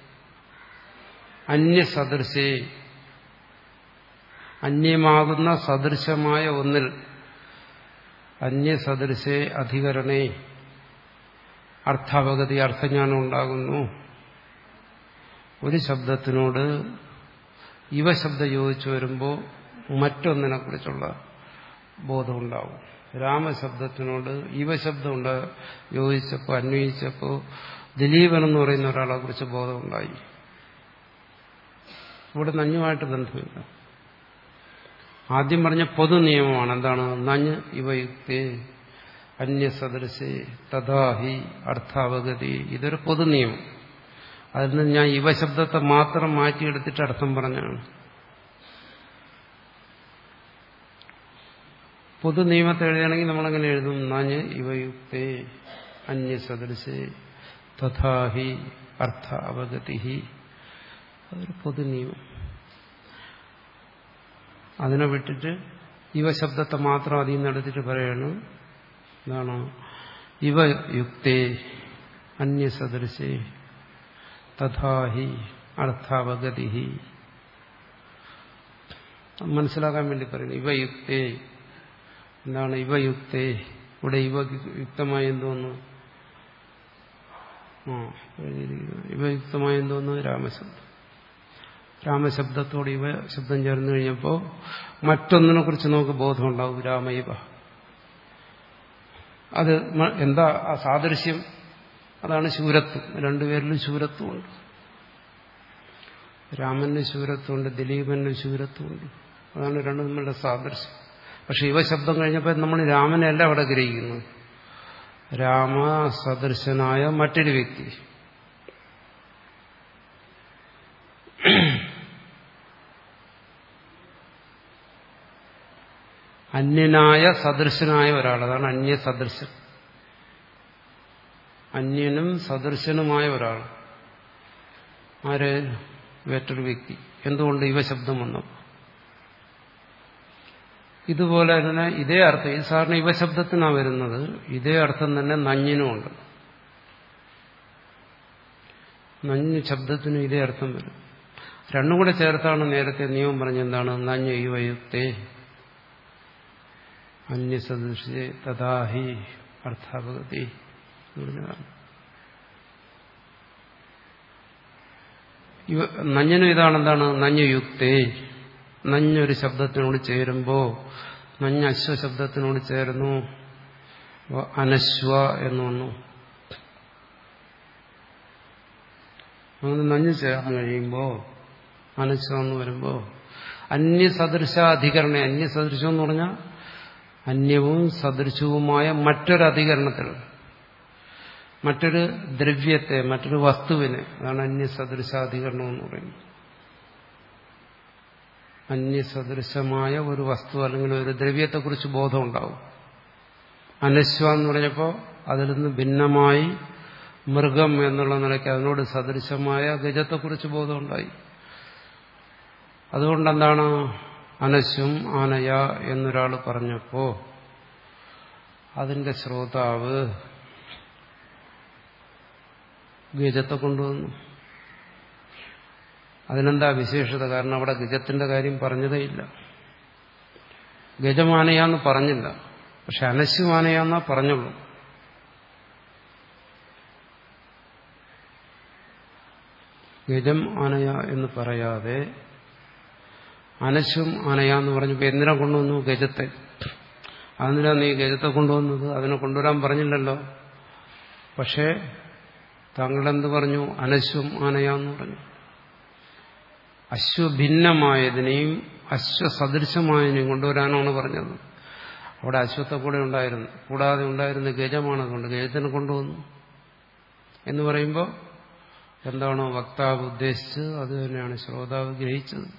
അന്യസദൃശേ അന്യമാകുന്ന സദൃശമായ ഒന്നിൽ അന്യസദൃശേ അധികരണേ അർത്ഥാവഗതി അർത്ഥജ്ഞാനം ഉണ്ടാകുന്നു ഒരു ശബ്ദത്തിനോട് ഇവ ശബ്ദം യോജിച്ചു വരുമ്പോൾ മറ്റൊന്നിനെ കുറിച്ചുള്ള ബോധമുണ്ടാവും രാമശബ്ദത്തിനോട് ഇവ ശബ്ദം ഉണ്ട് യോജിച്ചപ്പോൾ അന്വയിച്ചപ്പോൾ ദിലീപൻ എന്ന് പറയുന്ന ഒരാളെ കുറിച്ച് ബോധമുണ്ടായി ഇവിടെ നഞ്ഞുമായിട്ട് ബന്ധമില്ല ആദ്യം പറഞ്ഞ പൊതു നിയമമാണ് എന്താണ് നഞ്ഞ് ഇവയുക്തേ അന്യസദൃശേ തഥാഹി അർത്ഥാവഗതി ഇതൊരു പൊതു നിയമം അതിൽ നിന്ന് ഞാൻ ഇവശബ്ദത്തെ മാത്രം മാറ്റിയെടുത്തിട്ട് അർത്ഥം പറഞ്ഞാണ് പൊതു നിയമത്തെ എഴുതുകയാണെങ്കിൽ നമ്മളങ്ങനെ എഴുതും നഞ്ഞ് ഇവയുക്തേ അന്യസദൃശേ തഥാഹി അർത്ഥ അവഗതി അതൊരു പൊതു നിയമം അതിനെ വിട്ടിട്ട് ഇവശബ്ദത്തെ മാത്രം അതിൽ നിന്ന് എടുത്തിട്ട് പറയണം എന്താണ് ഇവ യുക്തേ അന്യസദൃശേ തഥാഹി അർത്ഥാവഗതി മനസ്സിലാക്കാൻ വേണ്ടി പറയുന്നു ഇവ യുക്തേ എന്താണ് ഇവ യുക്തേ ഇവിടെ ഇവ യുക്തമായി എന്തോന്നു ആ ഇവ യുക്തമായി എന്തോന്നു രാമശബ്ദം രാമശബ്ദത്തോട് ഇവ ശബ്ദം ചേർന്ന് കഴിഞ്ഞപ്പോൾ മറ്റൊന്നിനെ കുറിച്ച് നമുക്ക് ബോധമുണ്ടാവും രാമൈവ അത് എന്താ ആ സാദൃശ്യം അതാണ് ശൂരത്വം രണ്ടുപേരിലും ശൂരത്വമുണ്ട് രാമന് ശൂരത്വമുണ്ട് ദിലീപന് ശൂരത്വമുണ്ട് അതാണ് രണ്ടും തമ്മിലുള്ള സാദൃശ്യം പക്ഷെ ഇവ ശബ്ദം കഴിഞ്ഞപ്പോൾ നമ്മൾ രാമനെയല്ല അവിടെ ഗ്രഹിക്കുന്നത് രാമ സദൃശനായ മറ്റൊരു വ്യക്തി അന്യനായ സദൃശനായ ഒരാൾ അതാണ് അന്യ സദൃശൻ അന്യനും സദൃശനുമായ ഒരാൾ ആര് വേറ്റൊരു വ്യക്തി എന്തുകൊണ്ട് ഇവ ശബ്ദം വന്നു ഇതുപോലെ തന്നെ ഇതേ അർത്ഥം ഈ സാറിന് ഇവ ശബ്ദത്തിനാണ് വരുന്നത് ഇതേ അർത്ഥം തന്നെ നഞ്ഞിനുമുണ്ട് നഞ്ഞ് ശബ്ദത്തിനും ഇതേ അർത്ഥം വരും രണ്ടും കൂടെ ചേർത്താണ് നേരത്തെ നിയമം പറഞ്ഞെന്താണ് നഞ്ഞ് യുവയുക്തേ അന്യസദൃശേ തഥാഹി അർത്ഥാപകതി പറഞ്ഞതാണ് നഞ്ഞനും ഇതാണെന്താണ് നഞ്ഞുയുക്തേ നഞ്ഞൊരു ശബ്ദത്തിനോട് ചേരുമ്പോ നഞ്ഞ അശ്വ ശബ്ദത്തിനോട് ചേരുന്നു അനശ്വ എന്ന് വന്നു അങ്ങനെ നഞ്ഞു ചേർന്ന് കഴിയുമ്പോ അനശ്വ എന്ന് വരുമ്പോ അന്യസദൃശാധികരണ അന്യസദൃശം എന്ന് പറഞ്ഞാൽ അന്യവും സദൃശവുമായ മറ്റൊരു അധികരണത്തിൽ മറ്റൊരു ദ്രവ്യത്തെ മറ്റൊരു വസ്തുവിനെ അതാണ് അന്യസദൃശാധികരണം എന്ന് പറയുന്നത് അന്യസദൃശമായ ഒരു വസ്തു അല്ലെങ്കിൽ ഒരു ദ്രവ്യത്തെക്കുറിച്ച് ബോധം ഉണ്ടാവും അനശ്വ എന്ന് പറഞ്ഞപ്പോൾ അതിൽ നിന്ന് ഭിന്നമായി മൃഗം എന്നുള്ള നിലയ്ക്ക് അതിനോട് സദൃശമായ ഗജത്തെക്കുറിച്ച് ബോധമുണ്ടായി അതുകൊണ്ടെന്താണ് അനശ്വം ആനയ എന്നൊരാൾ പറഞ്ഞപ്പോ അതിന്റെ ശ്രോതാവ് ഗജത്തെ കൊണ്ടുവന്നു അതിനെന്താ വിശേഷത കാരണം അവിടെ ഗജത്തിന്റെ കാര്യം പറഞ്ഞതേയില്ല ഗജമാനയാന്ന് പറഞ്ഞില്ല പക്ഷെ അനശ്വമാനയാന്നാ പറഞ്ഞുള്ളൂ ഗജം ആനയ എന്ന് പറയാതെ അനശ്വം ആനയാന്ന് പറഞ്ഞപ്പോ എന്തിനാ കൊണ്ടുവന്നു ഗജത്തെ അതിനാ നീ ഗജത്തെ കൊണ്ടുവന്നത് അതിനെ കൊണ്ടുവരാൻ പറഞ്ഞില്ലല്ലോ പക്ഷേ താങ്കളെന്ത് പറഞ്ഞു അനശ്വം ആനയാന്ന് പറഞ്ഞു അശ്വഭിന്നമായതിനെയും അശ്വസദൃശമായതിനെയും കൊണ്ടുവരാനാണ് പറഞ്ഞത് അവിടെ അശ്വത്തെ കൂടെ ഉണ്ടായിരുന്നു കൂടാതെ ഉണ്ടായിരുന്ന ഗജമാണ് അതുകൊണ്ട് ഗജത്തിനെ കൊണ്ടുവന്നു എന്ന് പറയുമ്പോൾ എന്താണോ വക്താവ് ഉദ്ദേശിച്ചത് അത് തന്നെയാണ് ശ്രോതാവ് ഗ്രഹിച്ചത്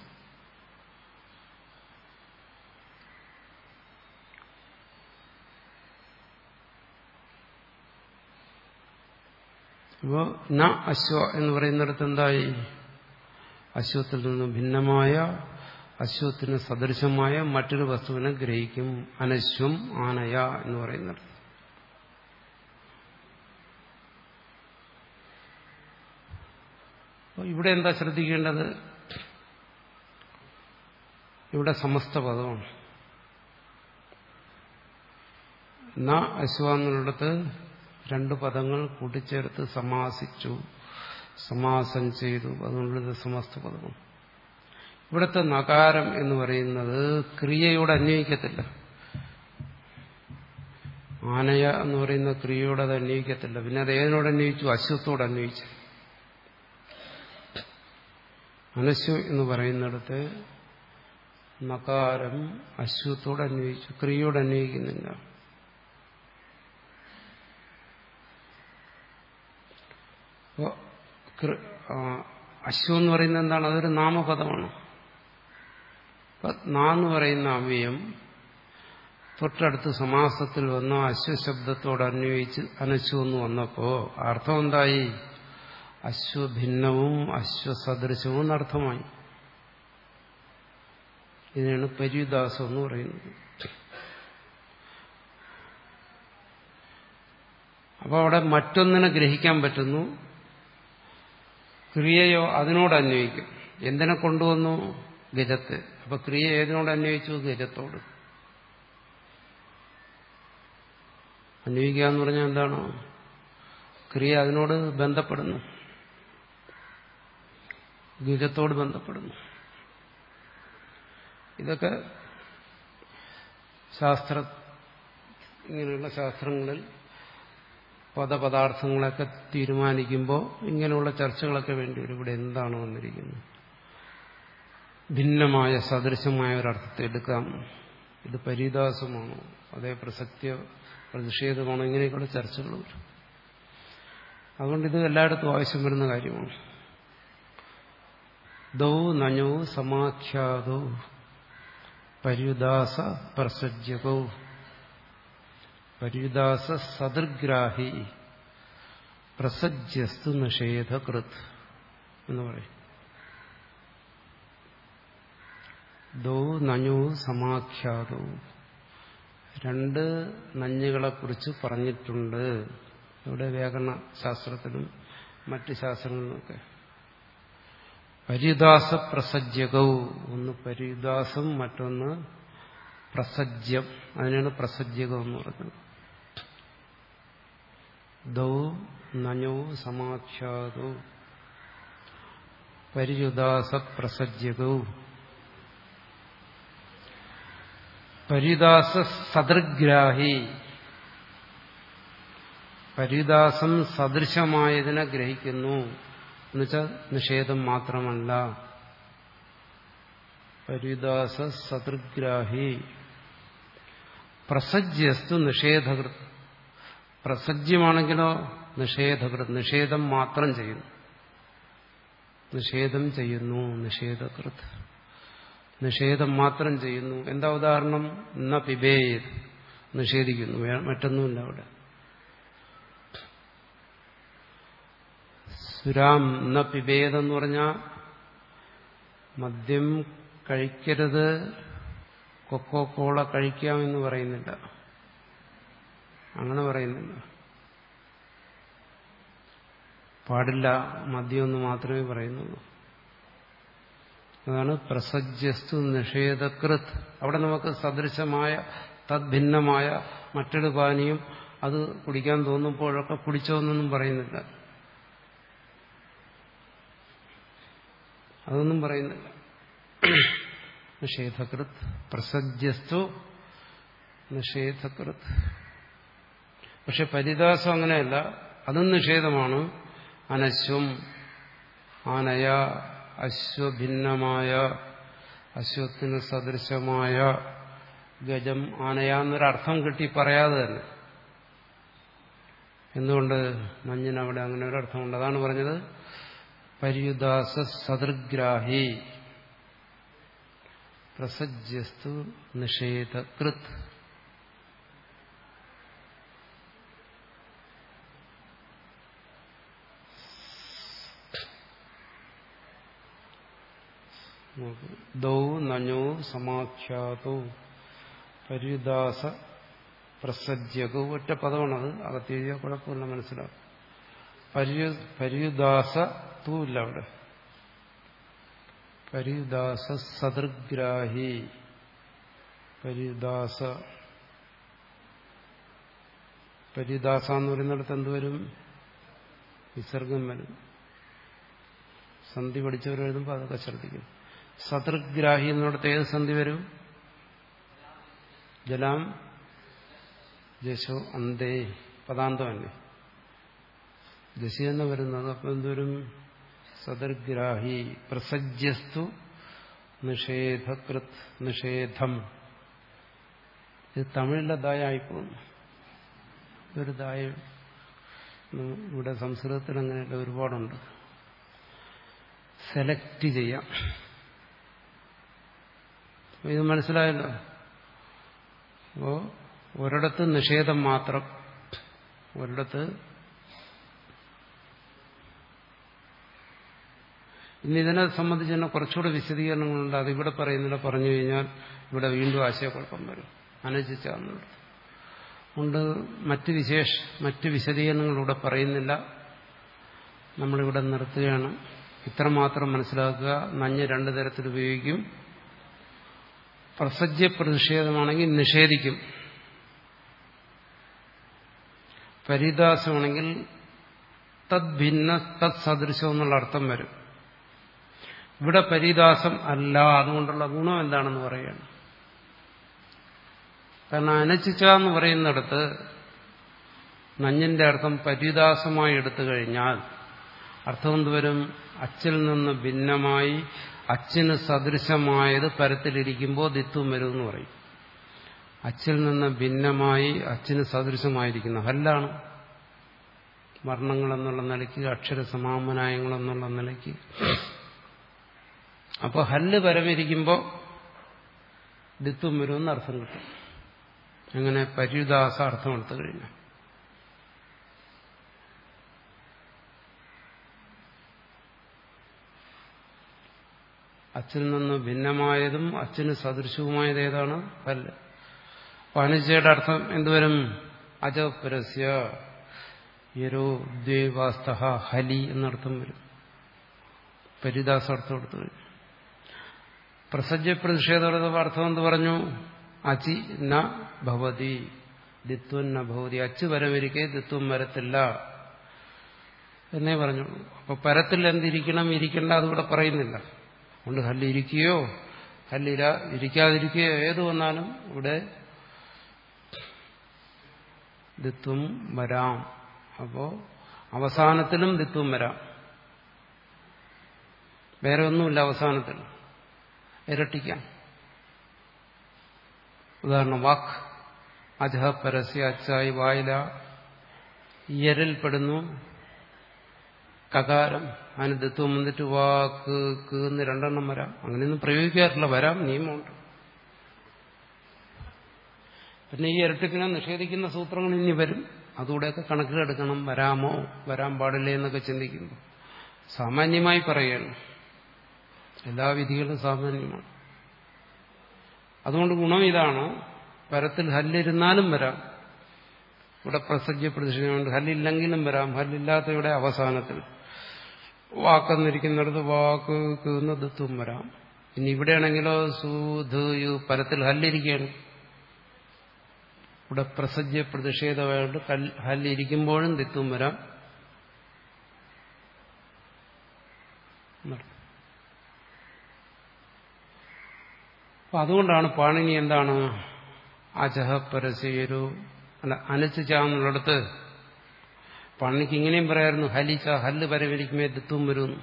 അപ്പോൾ ന അശ്വ എന്ന് പറയുന്നിടത്ത് എന്തായി അശ്വത്തിൽ നിന്ന് ഭിന്നമായ അശ്വത്തിന് സദൃശമായ മറ്റൊരു വസ്തുവിനെ ഗ്രഹിക്കും അനശ്വം ആനയ എന്ന് പറയുന്നിടത്ത് ഇവിടെ എന്താ ശ്രദ്ധിക്കേണ്ടത് ഇവിടെ സമസ്ത പദമാണ് ന അശ്വ എന്നുള്ളിടത്ത് രണ്ട് പദങ്ങൾ കൂട്ടിച്ചേർത്ത് സമാസിച്ചു സമാസം ചെയ്തു അതുകൊണ്ടത് സമസ്ത പദമാണ് ഇവിടുത്തെ നകാരം എന്ന് പറയുന്നത് ക്രിയയോട് അന്വയിക്കത്തില്ല ആനയ എന്ന് പറയുന്ന ക്രിയയോട് അത് അന്വയിക്കത്തില്ല പിന്നെ അത് ഏതിനോട് അന്വയിച്ചു അശ്വത്തോട് അന്വയിച്ചു അനശ്വം എന്ന് പറയുന്നിടത്ത് നകാരം അശ്വത്തോട് അന്വയിച്ചു ക്രിയയോട് അന്വയിക്കുന്നില്ല അശ്വം എന്ന് പറയുന്നത് എന്താണ് അതൊരു നാമപദമാണ് നാന്ന് പറയുന്ന അവ്യയം തൊട്ടടുത്ത് സമാസത്തിൽ വന്ന അശ്വശബ്ദത്തോട് അന്വയിച്ച് അനശ്വം എന്ന് വന്നപ്പോ അർത്ഥം എന്തായി അശ്വഭിന്നവും അശ്വസദൃശവും എന്നർത്ഥമായി ഇതിനാണ് പര്യുദാസം എന്ന് പറയുന്നത് അപ്പോൾ അവിടെ മറ്റൊന്നിനെ ഗ്രഹിക്കാൻ പറ്റുന്നു ക്രിയയോ അതിനോട് അന്വയിക്കും എന്തിനെ കൊണ്ടുവന്നു ഗജത്തെ അപ്പൊ ക്രിയ ഏതിനോട് അന്വയിച്ചു ഗജത്തോട് അന്വയിക്കുക എന്ന് പറഞ്ഞാൽ എന്താണ് ക്രിയ അതിനോട് ബന്ധപ്പെടുന്നു ഗജത്തോട് ബന്ധപ്പെടുന്നു ഇതൊക്കെ ശാസ്ത്ര ഇങ്ങനെയുള്ള ശാസ്ത്രങ്ങളിൽ പദപദാർത്ഥങ്ങളൊക്കെ തീരുമാനിക്കുമ്പോൾ ഇങ്ങനെയുള്ള ചർച്ചകളൊക്കെ വേണ്ടി വരും ഇവിടെ എന്താണ് വന്നിരിക്കുന്നത് ഭിന്നമായ സദൃശമായ ഒരർത്ഥത്തെ എടുക്കാം ഇത് പരിദാസമാണോ അതേ പ്രസക്തിയ പ്രതിഷേധമാണോ ഇങ്ങനെയൊക്കെയുള്ള ചർച്ചകൾ വരും അതുകൊണ്ട് ഇത് എല്ലായിടത്തും ആവശ്യം വരുന്ന കാര്യമാണ് ദൗ നഞ്ഞോ സമാഖ്യാതോ പര്യുദാസ പ്രസജ്യകൗ പര്യുദാസ സദൃഗ്രാഹി പ്രസജ്യസ്തു നിഷേധകൃത് എന്ന് പറയും ദോ നഞ്ഞു സമാഖ്യാതോ രണ്ട് നഞ്ഞുകളെക്കുറിച്ച് പറഞ്ഞിട്ടുണ്ട് ഇവിടെ വ്യാകരണ ശാസ്ത്രത്തിലും മറ്റ് ശാസ്ത്രങ്ങളിലുമൊക്കെ പരിദാസ പ്രസജ്യകവും ഒന്ന് പരിദാസം മറ്റൊന്ന് പ്രസജ്യം അതിനാണ് പ്രസജ്യകം എന്ന് പറഞ്ഞത് ദൗ നഞ്ഞോ സമാഖ്യാതോ പരിയുദാസ പ്രസജ്യകവും പരിദാസ സദൃഗ്രാഹി പരിദാസം സദൃശമായതിനെ ഗ്രഹിക്കുന്നു എന്നുവെച്ചാൽ നിഷേധം മാത്രമല്ല പരിദാസ സദൃഗ്രാഹി പ്രസജ്യസ്തു നിഷേധകൃത് പ്രസജ്യമാണെങ്കിലോ നിഷേധകൃത് നിഷേധം മാത്രം ചെയ്യുന്നു നിഷേധം ചെയ്യുന്നു നിഷേധകൃത് നിഷേധം മാത്രം ചെയ്യുന്നു എന്താ ഉദാഹരണം ന പിബേത് നിഷേധിക്കുന്നു മറ്റൊന്നുമില്ല അവിടെ സുരാം ന പിബേതെന്ന് പറഞ്ഞാൽ മദ്യം കഴിക്കരുത് കൊക്കോ കോള കഴിക്കാമെന്ന് പറയുന്നില്ല അങ്ങനെ പറയുന്നില്ല പാടില്ല മദ്യമെന്ന് മാത്രമേ പറയുന്നുള്ളൂ അതാണ് പ്രസജ്യസ്തു നിഷേധകൃത് അവിടെ നമുക്ക് സദൃശമായ തദ്ഭിന്നമായ മറ്റൊരു പാനീയം അത് കുടിക്കാൻ തോന്നുമ്പോഴൊക്കെ കുടിച്ചോന്നൊന്നും പറയുന്നില്ല അതൊന്നും പറയുന്നില്ല നിഷേധകൃത് പ്രസജ്യസ്തു നിഷേധകൃത് പക്ഷെ പരിദാസം അങ്ങനെയല്ല അതും നിഷേധമാണ് അനശ്വം ആനയ അശ്വഭിന്നമായ അശ്വത്തിന് സദൃശമായ ഗജം ആനയ എന്നൊരർത്ഥം കിട്ടി പറയാതെ തന്നെ എന്തുകൊണ്ട് മഞ്ഞിന് അവിടെ അങ്ങനെ ഒരർത്ഥമുണ്ട് അതാണ് പറഞ്ഞത് പര്യുദാസ സദൃഗ്രാഹി പ്രസജ്യസ്തു നിഷേധകൃത് ദൗ നഞ്ഞോ സമാഖ്യാതോ പര്യുദാസ പ്രസജ്യകോ ഒറ്റ പദമാണത് അകത്തെഴുതിയ കുഴപ്പമില്ല മനസ്സിലാവും പര്യു പര്യുദാസ തൂല്ല അവിടെ പര്യുദാസ സദൃഗ്രാഹി പര്യുദാസ പര്യുദാസ എന്ന് പറയുന്നിടത്ത് എന്തുവരും വിസർഗം വരും സന്ധി പഠിച്ചവർ എഴുതുമ്പോൾ അതൊക്കെ ശ്രദ്ധിക്കും സദൃഗ്രാഹി എന്നിടത്ത് ഏത് സന്ധി വരും ജലാം ജശോ അന്തേ പദാന്തമല്ലേ ജസി തന്നെ വരുന്നത് അപ്പം എന്തോരും സദർഗ്രാഹി പ്രസജ്യസ്തു നിഷേധകൃത് നിഷേധം ഇത് തമിഴിലെ ദായായിപ്പോകുന്നു ഒരു ദായ ഇവിടെ സംസ്കൃതത്തിൽ അങ്ങനെയുള്ള ഒരുപാടുണ്ട് സെലക്ട് ചെയ്യാം ഇത് മനസ്സിലായല്ലോ അപ്പോ ഒരിടത്ത് നിഷേധം മാത്രം ഒരിടത്ത് ഇനി ഇതിനെ സംബന്ധിച്ച് തന്നെ കുറച്ചുകൂടെ വിശദീകരണങ്ങളുണ്ട് അതിവിടെ പറയുന്നില്ല പറഞ്ഞു കഴിഞ്ഞാൽ ഇവിടെ വീണ്ടും ആശയക്കുഴപ്പം വരും അനുചിച്ചാന്നുള്ളത് കൊണ്ട് മറ്റ് വിശേഷ മറ്റ് വിശദീകരണങ്ങളിവിടെ പറയുന്നില്ല നമ്മളിവിടെ നിർത്തുകയാണ് ഇത്രമാത്രം മനസ്സിലാക്കുക നഞ്ഞ് രണ്ടു തരത്തിൽ ഉപയോഗിക്കും പ്രസജ്യ പ്രതിഷേധമാണെങ്കിൽ നിഷേധിക്കും പരിദാസമാണെങ്കിൽ തദ്ഭിന്ന തത് സദൃശം എന്നുള്ള അർത്ഥം വരും ഇവിടെ പരിദാസം അല്ല അതുകൊണ്ടുള്ള ഗുണം എന്താണെന്ന് പറയുകയാണ് കാരണം അനച്ചിച്ച എന്ന് പറയുന്നിടത്ത് നഞ്ഞിന്റെ അർത്ഥം പരിദാസമായി എടുത്തു കഴിഞ്ഞാൽ അർത്ഥം എന്തുവരും അച്ചിൽ നിന്ന് ഭിന്നമായി അച്ചിന് സദൃശമായത് പരത്തിലിരിക്കുമ്പോൾ ദിത്വം വരും എന്ന് പറയും അച്ചിൽ നിന്ന് ഭിന്നമായി അച്ചിന് സദൃശമായിരിക്കുന്ന ഹല്ലാണ് വർണ്ണങ്ങളെന്നുള്ള നിലയ്ക്ക് അക്ഷര സമാമനായങ്ങളെന്നുള്ള നിലയ്ക്ക് അപ്പോൾ ഹല്ല് പരമിരിക്കുമ്പോൾ ദിത്വം വരുമെന്ന് അർത്ഥം കിട്ടും അങ്ങനെ പര്യുദാസ അർത്ഥം എടുത്തു കഴിഞ്ഞാൽ അച്ചിൽ നിന്ന് ഭിന്നമായതും അച്ചിന് സദൃശവുമായത് ഏതാണ് ഹല്ല് അപ്പൊ അനുജയുടെ അർത്ഥം എന്തുവരും അജപരസ്യ യരോ ദ്വേവാസ്ത ഹലി എന്നർത്ഥം വരും പരിദാസർത്ഥം എടുത്തു കഴിഞ്ഞു പ്രസജ്ജ പ്രതിഷേധ അർത്ഥം എന്ത് പറഞ്ഞു അചി ന ഭവതി ദിത്വം ന ഭവതി അച്ച് വരവിരിക്കെ ദിത്വം വരത്തില്ല എന്നേ പറഞ്ഞുള്ളൂ അപ്പൊ പരത്തിൽ എന്തിരിക്കണം ഇരിക്കേണ്ട അതിവിടെ പറയുന്നില്ല അതുകൊണ്ട് ഹല്ലിരിക്കുകയോ ഹല്ലിര ഇരിക്കാതിരിക്കുകയോ ഏത് വന്നാലും ഇവിടെ ദിത്വം വരാം അപ്പോ അവസാനത്തിലും ദിത്വം വരാം വേറെ ഒന്നുമില്ല അവസാനത്തിൽ ഇരട്ടിക്കാം ഉദാഹരണം വാക്ക് അജഹ പരസ്യ അച്ചായി വായില ഇയരിൽപ്പെടുന്നു കകാരം അതിന് ദത്വം വന്നിട്ട് വാക്ക് കീന്ന് രണ്ടെണ്ണം വരാം അങ്ങനെയൊന്നും പ്രയോഗിക്കാറില്ല വരാം നിയമമുണ്ട് പിന്നെ ഈ ഇരട്ടിപ്പിനെ നിഷേധിക്കുന്ന സൂത്രങ്ങൾ ഇനി വരും അതുകൂടെയൊക്കെ കണക്കിലെടുക്കണം വരാമോ വരാൻ പാടില്ലേ എന്നൊക്കെ ചിന്തിക്കുന്നു സാമാന്യമായി പറയുകയാണ് എല്ലാ വിധികളും സാമാന്യമാണ് അതുകൊണ്ട് ഗുണം ഇതാണ് പരത്തിൽ ഹല്ലിരുന്നാലും വരാം ഇവിടെ പ്രസജ്ജ പ്രതിഷേധമുണ്ട് ഹല്ലില്ലെങ്കിലും വരാം ഹല്ലില്ലാത്ത ഇവിടെ അവസാനത്തിൽ വാക്കെന്നിരിക്കുന്നിടത്ത് വാക്ക് കീന്ന് ദത്വം വരാം ഇനി ഇവിടെയാണെങ്കിലോ സൂധ് യു പരത്തിൽ ഹല്ലിരിക്കുകയാണ് ഇവിടെ പ്രസജ്ജ പ്രതിഷേധമായിട്ട് ഹല്ലിരിക്കുമ്പോഴും ദിത്വം വരാം അപ്പൊ അതുകൊണ്ടാണ് പാണിനി എന്താണ് അജഹ പരസ്യരു അല്ല അനുചാന്നുള്ളിടത്ത് പാണിനിക്ക് ഇങ്ങനെയും പറയായിരുന്നു ഹലിച്ച ഹല്ല് പരവരിക്കുമേ ദിത്വം വരുന്നു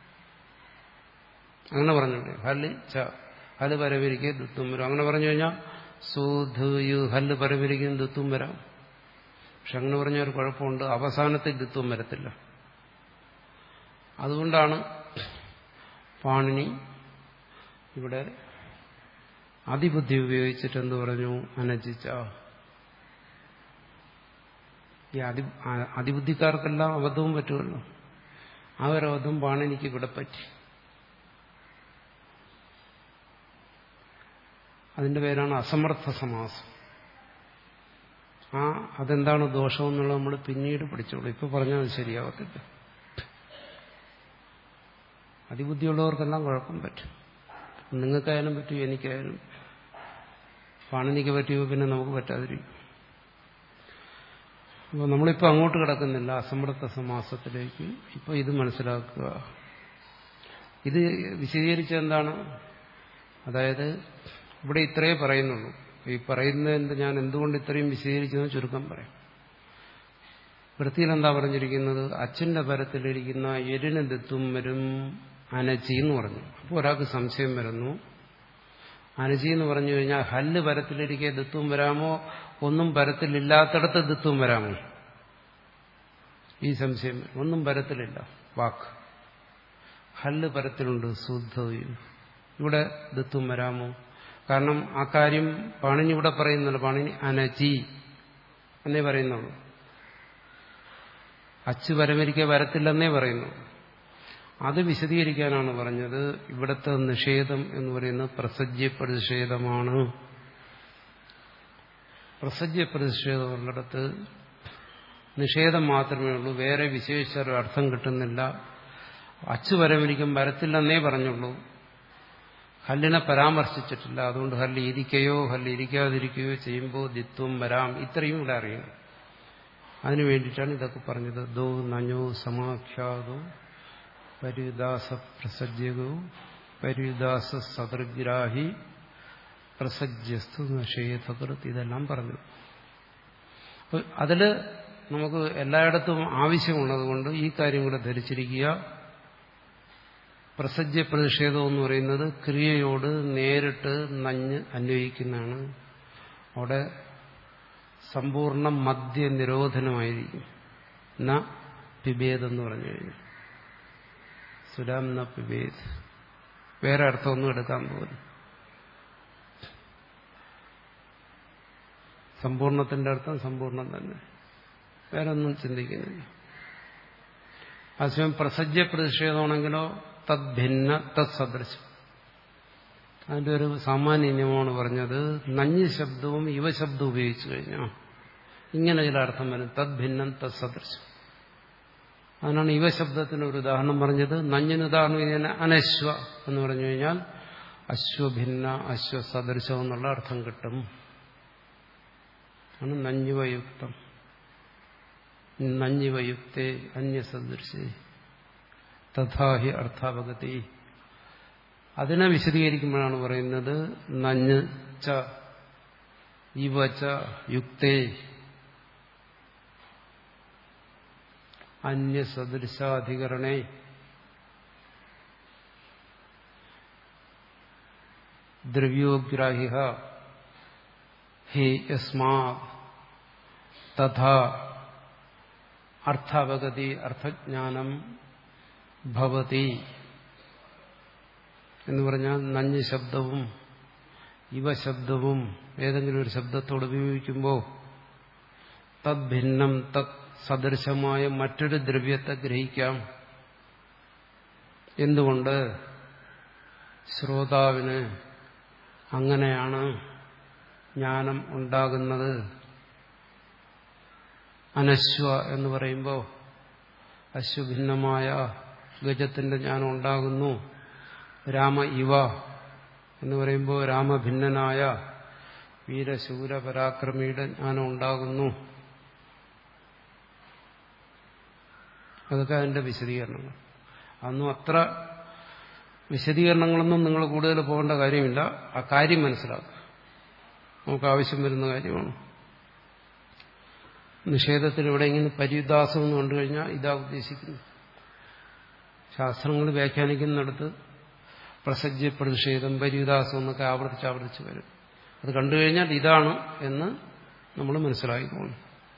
അങ്ങനെ പറഞ്ഞില്ലേ ഹലിച്ച ഹല് പരവരിക്കേ ദിത്വം വരും അങ്ങനെ പറഞ്ഞു കഴിഞ്ഞാൽ സൂധ് യു ഹല്ല് പരവരിക്കും ദിത്വം വരാം പക്ഷെ അങ്ങനെ പറഞ്ഞ ഒരു കുഴപ്പമുണ്ട് അവസാനത്തിൽ ദിത്വം വരത്തില്ല അതുകൊണ്ടാണ് പാണിനി ഇവിടെ അതിബുദ്ധി ഉപയോഗിച്ചിട്ട് എന്ത് പറഞ്ഞു അനജിച്ച ഈ അതി അതിബുദ്ധിക്കാർക്കെല്ലാം അബദ്ധവും പറ്റുമല്ലോ ആ ഒരു അബദ്ധം പാണിനിക്ക് ഇവിടെ പറ്റി അതിന്റെ പേരാണ് അസമർത്ഥ സമാസം ആ അതെന്താണ് ദോഷം എന്നുള്ളത് നമ്മൾ പിന്നീട് പഠിച്ചോളൂ ഇപ്പൊ പറഞ്ഞാൽ അത് ശരിയാവത്തില്ല അതിബുദ്ധിയുള്ളവർക്കെല്ലാം കുഴപ്പം പറ്റും നിങ്ങൾക്കായാലും പറ്റും എനിക്കായാലും പാണിനിക്ക് പറ്റിയോ പിന്നെ നമുക്ക് പറ്റാതിരിക്കും അപ്പോൾ നമ്മളിപ്പോൾ അങ്ങോട്ട് കിടക്കുന്നില്ല അസമർത്ഥ സമാസത്തിലേക്ക് ഇപ്പോൾ ഇത് മനസ്സിലാക്കുക ഇത് വിശദീകരിച്ച എന്താണ് അതായത് ഇവിടെ ഇത്രയേ പറയുന്നുള്ളൂ ഈ പറയുന്നതിന്റെ ഞാൻ എന്തുകൊണ്ട് ഇത്രയും വിശദീകരിച്ചെന്ന് ചുരുക്കം പറയാം വൃത്തിയിൽ എന്താ പറഞ്ഞിരിക്കുന്നത് അച്ഛന്റെ പരത്തിലിരിക്കുന്ന എരിന് ദത്തും വരും അനച്ചി എന്ന് പറഞ്ഞു അപ്പോൾ ഒരാൾക്ക് സംശയം വരുന്നു അനജി എന്ന് പറഞ്ഞു കഴിഞ്ഞാൽ ഹല്ല് പരത്തിലിരിക്കെ ദത്വം വരാമോ ഒന്നും പരത്തിലില്ലാത്തടത്ത് ദത്വം വരാമോ ഈ സംശയം ഒന്നും പരത്തിലില്ല വാക്ക് ഹല്ല് പരത്തിലുണ്ട് ശുദ്ധയും ഇവിടെ ദത്വം വരാമോ കാരണം ആ കാര്യം പാണിനി ഇവിടെ പറയുന്നില്ല പാണിനി അനജി എന്നേ പറയുന്നുള്ളൂ അച്ച് പരമരിക്കെ വരത്തില്ലെന്നേ പറയുന്നു അത് വിശദീകരിക്കാനാണ് പറഞ്ഞത് ഇവിടുത്തെ നിഷേധം എന്ന് പറയുന്നത് പ്രസജ്യ പ്രതിഷേധമാണ് പ്രസജ്യ പ്രതിഷേധമുള്ളിടത്ത് നിഷേധം മാത്രമേ ഉള്ളൂ വേറെ വിശേഷ ഒരു അർത്ഥം കിട്ടുന്നില്ല അച്ചു വരവിരിക്കും വരത്തില്ലെന്നേ പറഞ്ഞുള്ളൂ ഹല്ലിനെ പരാമർശിച്ചിട്ടില്ല അതുകൊണ്ട് ഹല്ല് ഇരിക്കുകയോ ഹല്ല് ഇരിക്കാതിരിക്കുകയോ ചെയ്യുമ്പോൾ ദിത്വം വരാം ഇത്രയും ഇവിടെ അറിയണം അതിനു വേണ്ടിയിട്ടാണ് ഇതൊക്കെ പറഞ്ഞത് ദോ നഞ്ഞോ സമാഖ്യാതോ പരിദാസ പ്രസജ്യകോ പരിദാസ സദൃഗ്രാഹി പ്രസജ്യസ്തു നിഷേധകൃത് ഇതെല്ലാം പറഞ്ഞു അപ്പൊ അതില് നമുക്ക് എല്ലായിടത്തും ആവശ്യമുള്ളതുകൊണ്ട് ഈ കാര്യം കൂടെ ധരിച്ചിരിക്കുക പ്രസജ്യ പ്രതിഷേധം എന്ന് പറയുന്നത് ക്രിയയോട് നേരിട്ട് നഞ്ഞ് അന്വയിക്കുന്നതാണ് അവിടെ സമ്പൂർണ്ണ മദ്യ നിരോധനമായിരിക്കും ന പിഭേദെന്ന് പറഞ്ഞു കഴിഞ്ഞു സുരാം ന പിഭേദ് വേറെ അർത്ഥമൊന്നും എടുക്കാൻ പോലും സമ്പൂർണത്തിന്റെ അർത്ഥം സമ്പൂർണ്ണം തന്നെ വേറെ ഒന്നും ചിന്തിക്കുന്നില്ല അതേസമയം പ്രസജ്യ പ്രതിഷേധമാണെങ്കിലോ തദ്ഭിന്ന തത്സദൃശം അതിന്റെ ഒരു സാമാന്യ നിയമമാണ് പറഞ്ഞത് നഞ്ഞ് ശബ്ദവും യുവ ശബ്ദവും ഉപയോഗിച്ചു കഴിഞ്ഞാൽ ഇങ്ങനെ ചില അർത്ഥം വരും തദ് ഭിന്നം തത് സദൃശം അതിനാണ് യുവ ശബ്ദത്തിന് ഒരു ഉദാഹരണം പറഞ്ഞത് നഞ്ഞിന് ഉദാഹരണം ഇങ്ങനെ അനശ്വ എന്ന് പറഞ്ഞു കഴിഞ്ഞാൽ അശ്വഭിന്ന അശ്വസദൃശം എന്നുള്ള അർത്ഥം കിട്ടും ആണ് നഞ്ഞുവയുക്തം നഞ്ഞുവയുക്തേ അന്യസദൃശേ തഥാഹി അർത്ഥാപഗതി അതിനെ വിശദീകരിക്കുമ്പോഴാണ് പറയുന്നത് നഞ്ഞ് ച ഇവ ച യുക്തേ അന്യസദൃശാധികരണേ ദ്രവ്യോഗ്രാഹ്യ ഹി യസ്മാ തഥാ അർത്ഥാവഗതി അർത്ഥജ്ഞാനം ഭവതി എന്ന് പറഞ്ഞാൽ നഞ്ഞ് ശബ്ദവും ഇവ ശബ്ദവും ഏതെങ്കിലും ഒരു ശബ്ദത്തോട് ഉപയോഗിക്കുമ്പോൾ തദ് ഭിന്നം തത് സദൃശമായ മറ്റൊരു ദ്രവ്യത്തെ ഗ്രഹിക്കാം എന്തുകൊണ്ട് ശ്രോതാവിന് അങ്ങനെയാണ് ജ്ഞാനം ഉണ്ടാകുന്നത് അനശ്വ എന്ന് പറയുമ്പോൾ അശ്വഭിന്നമായ ഗജത്തിന്റെ ജ്ഞാനം ഉണ്ടാകുന്നു രാമ ഇവ എന്ന് പറയുമ്പോൾ രാമഭിന്നനായ വീരശൂര പരാക്രമിയുടെ ജ്ഞാനം ഉണ്ടാകുന്നു അതൊക്കെ അതിന്റെ വിശദീകരണങ്ങൾ അന്നും അത്ര വിശദീകരണങ്ങളൊന്നും നിങ്ങൾ കൂടുതൽ പോകേണ്ട കാര്യമില്ല ആ കാര്യം മനസ്സിലാക്കുക നമുക്ക് ആവശ്യം വരുന്ന കാര്യമാണ് നിഷേധത്തിൽ എവിടെയെങ്കിലും പരിദാസം എന്ന് കണ്ടു കഴിഞ്ഞാൽ ഇതാ ഉദ്ദേശിക്കുന്നു ശാസ്ത്രങ്ങൾ വ്യാഖ്യാനിക്കുന്നിടത്ത് പ്രസജ്യ പ്രതിഷേധം പരിദാസം എന്നൊക്കെ ആവർത്തിച്ച് ആവർത്തിച്ച് വരും അത് കണ്ടു കഴിഞ്ഞാൽ ഇതാണ് എന്ന് നമ്മൾ മനസ്സിലാക്കിക്കോണം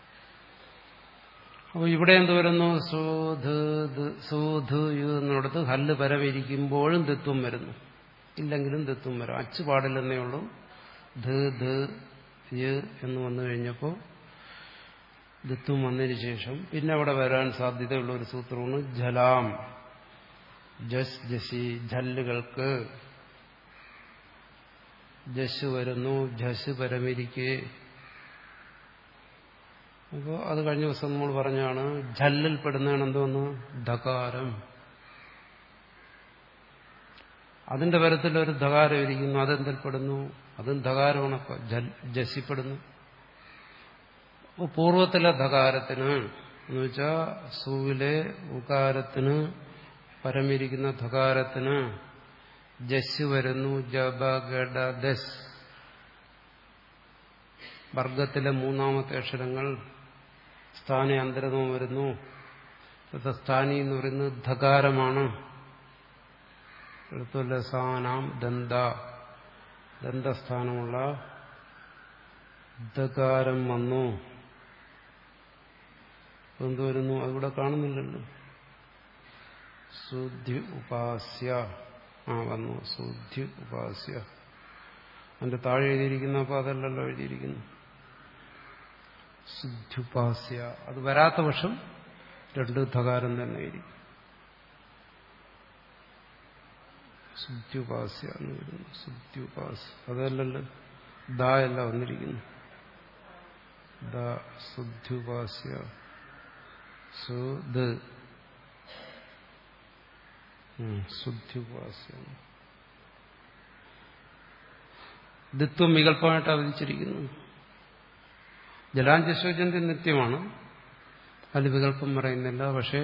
അപ്പോൾ ഇവിടെ എന്ത് വരുന്നു സോധ് സോധ് എന്നിടത്ത് ഹല്ല് പരമിരിക്കുമ്പോഴും ദത്വം വരുന്നു ഇല്ലെങ്കിലും ദത്വം വരും അച്ച് പാടില്ലെന്നേ ഉള്ളൂ ധ ധ യ് എന്ന് വന്നു കഴിഞ്ഞപ്പോൾ ദത്വം വന്നതിന് ശേഷം പിന്നെ അവിടെ വരാൻ സാധ്യതയുള്ള ഒരു സൂത്രമാണ് ജലാം ജസ് ജസി ജല്ലുകൾക്ക് ജസ് വരുന്നു ജസ് പരമിരിക്കെ അപ്പോൾ അത് കഴിഞ്ഞ ദിവസം നമ്മൾ പറഞ്ഞാണ് ജല്ലിൽ പെടുന്നതാണ് എന്തോന്ന് ധകാരം അതിന്റെ പരത്തിലൊരു ധകാരം ഇരിക്കുന്നു അതെന്തിൽ പെടുന്നു അതും ധകാരമാണ് ജസിപ്പെടുന്നു അപ്പോൾ പൂർവ്വത്തിലെ ധകാരത്തിന് എന്ന് വെച്ചാൽ സൂവിലെ ഉകാരത്തിന് പരമിരിക്കുന്ന ധകാരത്തിന് ജസ് വരുന്നു ജബ ഗഡ ദസ് വർഗത്തിലെ മൂന്നാമത്തെ അക്ഷരങ്ങൾ സ്ഥാനി അന്തരതം വരുന്നു സ്ഥാനി എന്ന് പറയുന്നത് ധകാരമാണ് എടുത്തുള്ള സാനാം ദന്ത ദന്തസ്ഥാനമുള്ള ധകാരം വന്നു എന്ത് വരുന്നു അതിവിടെ കാണുന്നില്ലല്ലോ ശുദ്ധി ഉപാസ്യ ആ വന്നു ശുദ്ധി ഉപാസ്യ അതിന്റെ താഴെ എഴുതിയിരിക്കുന്ന അപ്പോൾ അതല്ലല്ലോ എഴുതിയിരിക്കുന്നു ശുദ്ധ്യുപാസ്യ അത് വരാത്ത പക്ഷം രണ്ട് ധകാരം തന്നെ ആയിരിക്കും ശുദ്ധ്യുപാസ്യ എന്ന് വരുന്നു ശുദ്ധ്യുപാസ്യ അതല്ലല്ലോ ദ അല്ല വന്നിരിക്കുന്നു ദ ശുദ്ധ്യുപാസ്യ സുദ് ശുദ്ധ്യുപാസ്യ ദിത്വം വികല്പമായിട്ട് അവതരിച്ചിരിക്കുന്നു ജലാഞ്ചശോചന്തി നിത്യമാണ് അതിൽ വികല്പം പറയുന്നില്ല പക്ഷേ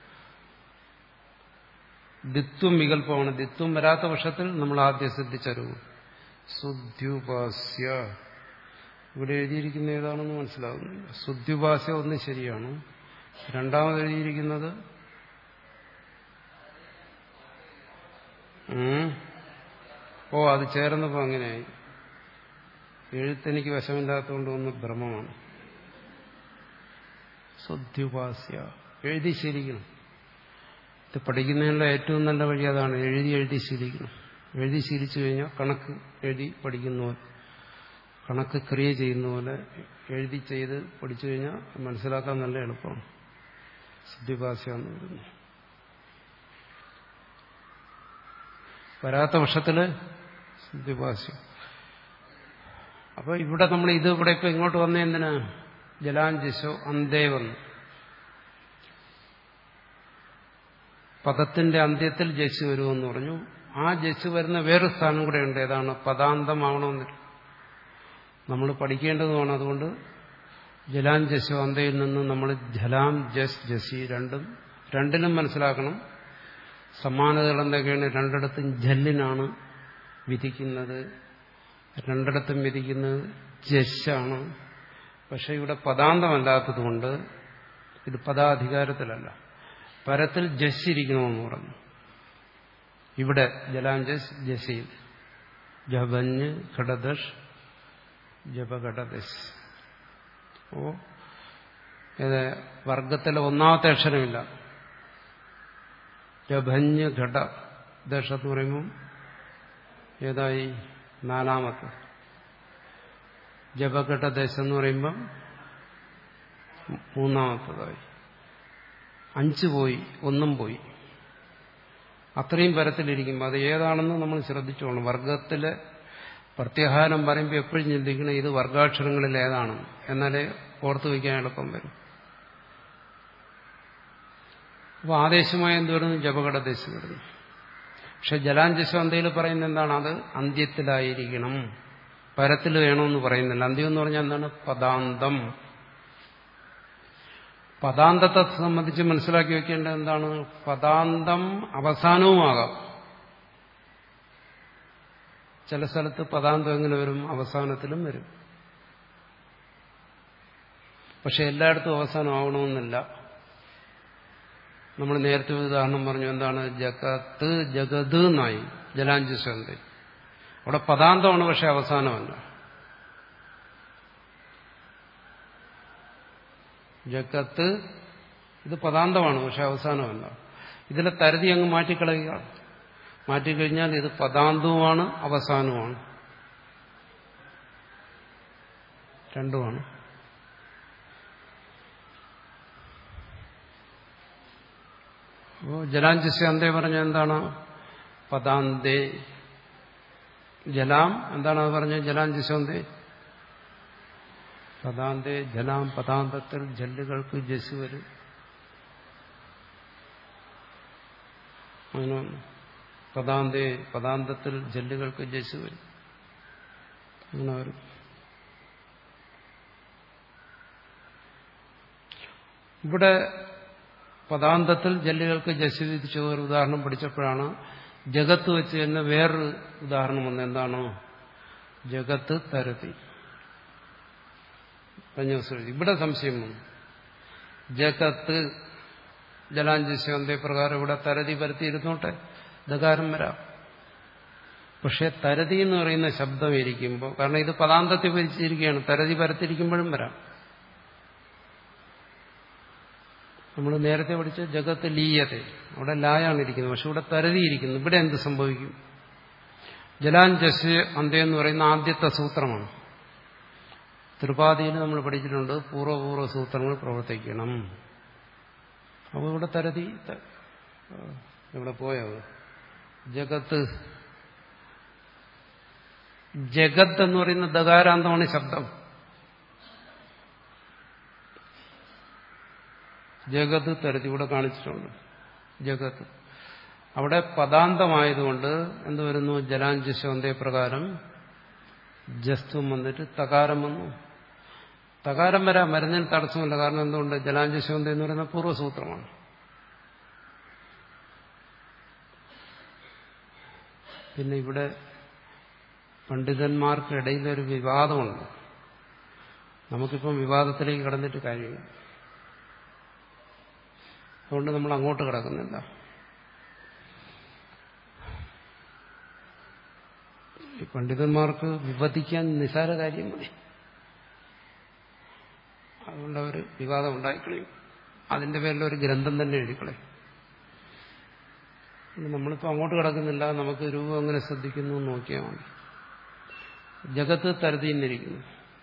ദിത്വം വികല്പമാണ് ദിത്വം വരാത്ത പക്ഷത്തിൽ നമ്മൾ ആദ്യം ശ്രദ്ധിച്ചറിവ് ശുദ്ധ്യുപാസ്യ ഇവിടെ എഴുതിയിരിക്കുന്ന ഏതാണെന്ന് മനസ്സിലാകുന്നില്ല ശുദ്ധ്യുപാസ്യ ഒന്ന് ശരിയാണ് രണ്ടാമത് എഴുതിയിരിക്കുന്നത് ഓ അത് ചേർന്നപ്പോൾ അങ്ങനെയായി എഴുത്തെനിക്ക് വശമില്ലാത്തതുകൊണ്ട് ഒന്ന് ഭ്രമമാണ് ശുദ്ധ്യുപാസ്യ എഴുതി ശീലിക്കണം ഇത് പഠിക്കുന്നതിനുള്ള ഏറ്റവും നല്ല വഴി അതാണ് എഴുതി എഴുതി ശീലിക്കണം എഴുതി ശീലിച്ചു കഴിഞ്ഞാൽ കണക്ക് എഴുതി പഠിക്കുന്ന പോലെ കണക്ക് ക്രിയ ചെയ്യുന്ന പോലെ എഴുതി ചെയ്ത് പഠിച്ചു കഴിഞ്ഞാൽ മനസ്സിലാക്കാൻ നല്ല എളുപ്പമാണ് ശുദ്ധിഭാസ്യ എന്ന് പറയുന്നു വരാത്ത പക്ഷത്തിൽ സന്ധിഭാഷ്യം അപ്പൊ ഇവിടെ നമ്മൾ ഇത് ഇവിടെ ഇപ്പൊ ഇങ്ങോട്ട് വന്ന എന്തിനാ ജലാഞ്ജസോ അന്തേ വന്നു പദത്തിന്റെ അന്ത്യത്തിൽ ജസ് വരുമെന്ന് പറഞ്ഞു ആ ജസ് വരുന്ന വേറൊരു സ്ഥാനം കൂടെ ഉണ്ട് ഏതാണ് പദാന്തമാവണമെന്നില്ല നമ്മൾ പഠിക്കേണ്ടതുമാണ് അതുകൊണ്ട് ജലാം ജസോ അന്തയിൽ നിന്ന് നമ്മൾ ജലാം ജസ് ജസി രണ്ടും രണ്ടിലും മനസ്സിലാക്കണം സമാനതകൾ എന്തൊക്കെയാണ് രണ്ടിടത്തും ജല്ലിനാണ് വിധിക്കുന്നത് രണ്ടിടത്തും വിധിക്കുന്നത് ജസ്സാണ് പക്ഷെ ഇവിടെ പദാന്തമല്ലാത്തതുകൊണ്ട് ഇത് പദാധികാരത്തിലല്ല പരത്തിൽ ജസ് ഇരിക്കണമെന്ന് പറഞ്ഞു ഇവിടെ ജലാഞ്ജസ് ജസീൽ ജബഞ്ഞ് ഘടദഷ് ജപഘടദശ് ഓ ഇത് വർഗത്തിലെ ഒന്നാമത്തെ അക്ഷരമില്ല ജഭഞ്ഞ് ഘട ദശ എന്ന് പറയുമ്പം ഏതായി നാലാമത്തെ ജപഘട്ട ദശ എന്ന് പറയുമ്പം മൂന്നാമത്തതായി അഞ്ച് പോയി ഒന്നും പോയി അത്രയും പരത്തിലിരിക്കുമ്പോൾ അത് ഏതാണെന്ന് നമ്മൾ ശ്രദ്ധിച്ചോളണം വർഗത്തിലെ പ്രത്യാഹാരം പറയുമ്പോൾ എപ്പോഴും ചിന്തിക്കണം ഇത് വർഗാക്ഷരങ്ങളിൽ ഏതാണ് എന്നാലേ ഓർത്തു വയ്ക്കാൻ എളുപ്പം വരും അപ്പോൾ ആദേശമായി എന്ത് വരുന്നു ജപകടദേശം വരുന്നു പക്ഷെ ജലാഞ്ജശാന്തയിൽ പറയുന്ന എന്താണ് അത് അന്ത്യത്തിലായിരിക്കണം പരത്തിൽ വേണമെന്ന് പറയുന്നില്ല അന്ത്യം എന്ന് പറഞ്ഞാൽ എന്താണ് പദാന്തം പദാന്തത്തെ സംബന്ധിച്ച് മനസ്സിലാക്കി വെക്കേണ്ടത് എന്താണ് പദാന്തം അവസാനവുമാകാം ചില സ്ഥലത്ത് പദാന്തം എങ്ങനെ വരും അവസാനത്തിലും വരും പക്ഷെ എല്ലായിടത്തും അവസാനം ആവണമെന്നില്ല നമ്മൾ നേരത്തെ ഒരു ഉദാഹരണം പറഞ്ഞു എന്താണ് ജഗത്ത് ജഗത് എന്നായി ജലാഞ്ജുസന്ധി അവിടെ പദാന്തമാണ് പക്ഷെ അവസാനമല്ല ജഗത്ത് ഇത് പദാന്തമാണ് പക്ഷെ അവസാനമല്ല ഇതിലെ തരുതി അങ്ങ് മാറ്റിക്കളയുക മാറ്റിക്കഴിഞ്ഞാൽ ഇത് പദാന്തവുമാണ് അവസാനവുമാണ് രണ്ടുമാണ് അപ്പോൾ ജലാഞ്ജസ്യ അന്തേ പറഞ്ഞ എന്താണ് പദാന്തേ ജലാം എന്താണ് അത് പറഞ്ഞത് ജലാഞ്ജസ്യന്തേ പദാന്തേ ജലാം പദാന്തത്തിൽ ജല്ലുകൾക്ക് ജസ് വരും അങ്ങനെ പദാന്തേ പദാന്തത്തിൽ ജല്ലുകൾക്ക് ജസ് വരും അങ്ങനെ വരും ഇവിടെ പദാന്തത്തിൽ ജല്ലുകൾക്ക് ജസ് വിധിച്ച ഒരു ഉദാഹരണം പഠിച്ചപ്പോഴാണ് ജഗത്ത് വെച്ച് തന്നെ വേറൊരു ഉദാഹരണം വന്നത് എന്താണോ ജഗത്ത് തരത്തി കഴിഞ്ഞ ദിവസം ഇവിടെ സംശയം വന്നു ജഗത്ത് ജലാഞ്ജസ്യന്തേ പ്രകാരം ഇവിടെ തരതി പരത്തിയിരുന്നോട്ടെ ദകാരം വരാം പക്ഷെ തരതി എന്ന് പറയുന്ന ശബ്ദം ഇരിക്കുമ്പോൾ കാരണം ഇത് പദാന്തത്തിൽ ഭരിച്ചിരിക്കുകയാണ് തരതി പരത്തിരിക്കുമ്പോഴും വരാം നമ്മൾ നേരത്തെ പഠിച്ച ജഗത്ത് ലീയത്തെ അവിടെ ലായാണ് ഇരിക്കുന്നത് പക്ഷെ ഇവിടെ തരതിയിരിക്കുന്നു ഇവിടെ എന്ത് സംഭവിക്കും ജലാഞ്ജസ് അന്ത്യം എന്ന് പറയുന്ന ആദ്യത്തെ സൂത്രമാണ് ത്രിപാതിയിൽ നമ്മൾ പഠിച്ചിട്ടുണ്ട് പൂർവ്വപൂർവ്വ സൂത്രങ്ങൾ പ്രവർത്തിക്കണം അപ്പോൾ ഇവിടെ തരതി ഇവിടെ പോയോ ജഗത്ത് ജഗത്ത് എന്ന് പറയുന്ന ദകാരാന്തമാണ് ശബ്ദം ജഗത്ത് തരത്തി ഇവിടെ കാണിച്ചിട്ടുണ്ട് ജഗത്ത് അവിടെ പദാന്തമായതുകൊണ്ട് എന്ത് വരുന്നു ജലാഞ്ജശോന്തേ പ്രകാരം ജസ്തും വന്നിട്ട് തകാരം വന്നു തകാരം വരാൻ മരുന്നിന് തടസ്സമില്ല കാരണം എന്തുകൊണ്ട് ജലാഞ്ജശോന്ത എന്ന് പറയുന്ന പൂർവ്വസൂത്രമാണ് പിന്നെ ഇവിടെ പണ്ഡിതന്മാർക്കിടയിൽ ഒരു വിവാദമുണ്ട് നമുക്കിപ്പം വിവാദത്തിലേക്ക് കടന്നിട്ട് കാര്യമില്ല അതുകൊണ്ട് നമ്മൾ അങ്ങോട്ട് കിടക്കുന്നില്ല ഈ പണ്ഡിതന്മാർക്ക് വിവദിക്കാൻ നിസാര കാര്യം മതി അതുകൊണ്ട് അവർ വിവാദം ഉണ്ടായിക്കളയും അതിന്റെ പേരിൽ ഒരു ഗ്രന്ഥം തന്നെ എഴുതിക്കളയും നമ്മളിപ്പോൾ അങ്ങോട്ട് കിടക്കുന്നില്ല നമുക്ക് രൂപം എങ്ങനെ ശ്രദ്ധിക്കുന്നു എന്ന് നോക്കിയാൽ മതി ജഗത്ത് തരതിന്നിരിക്കുന്നു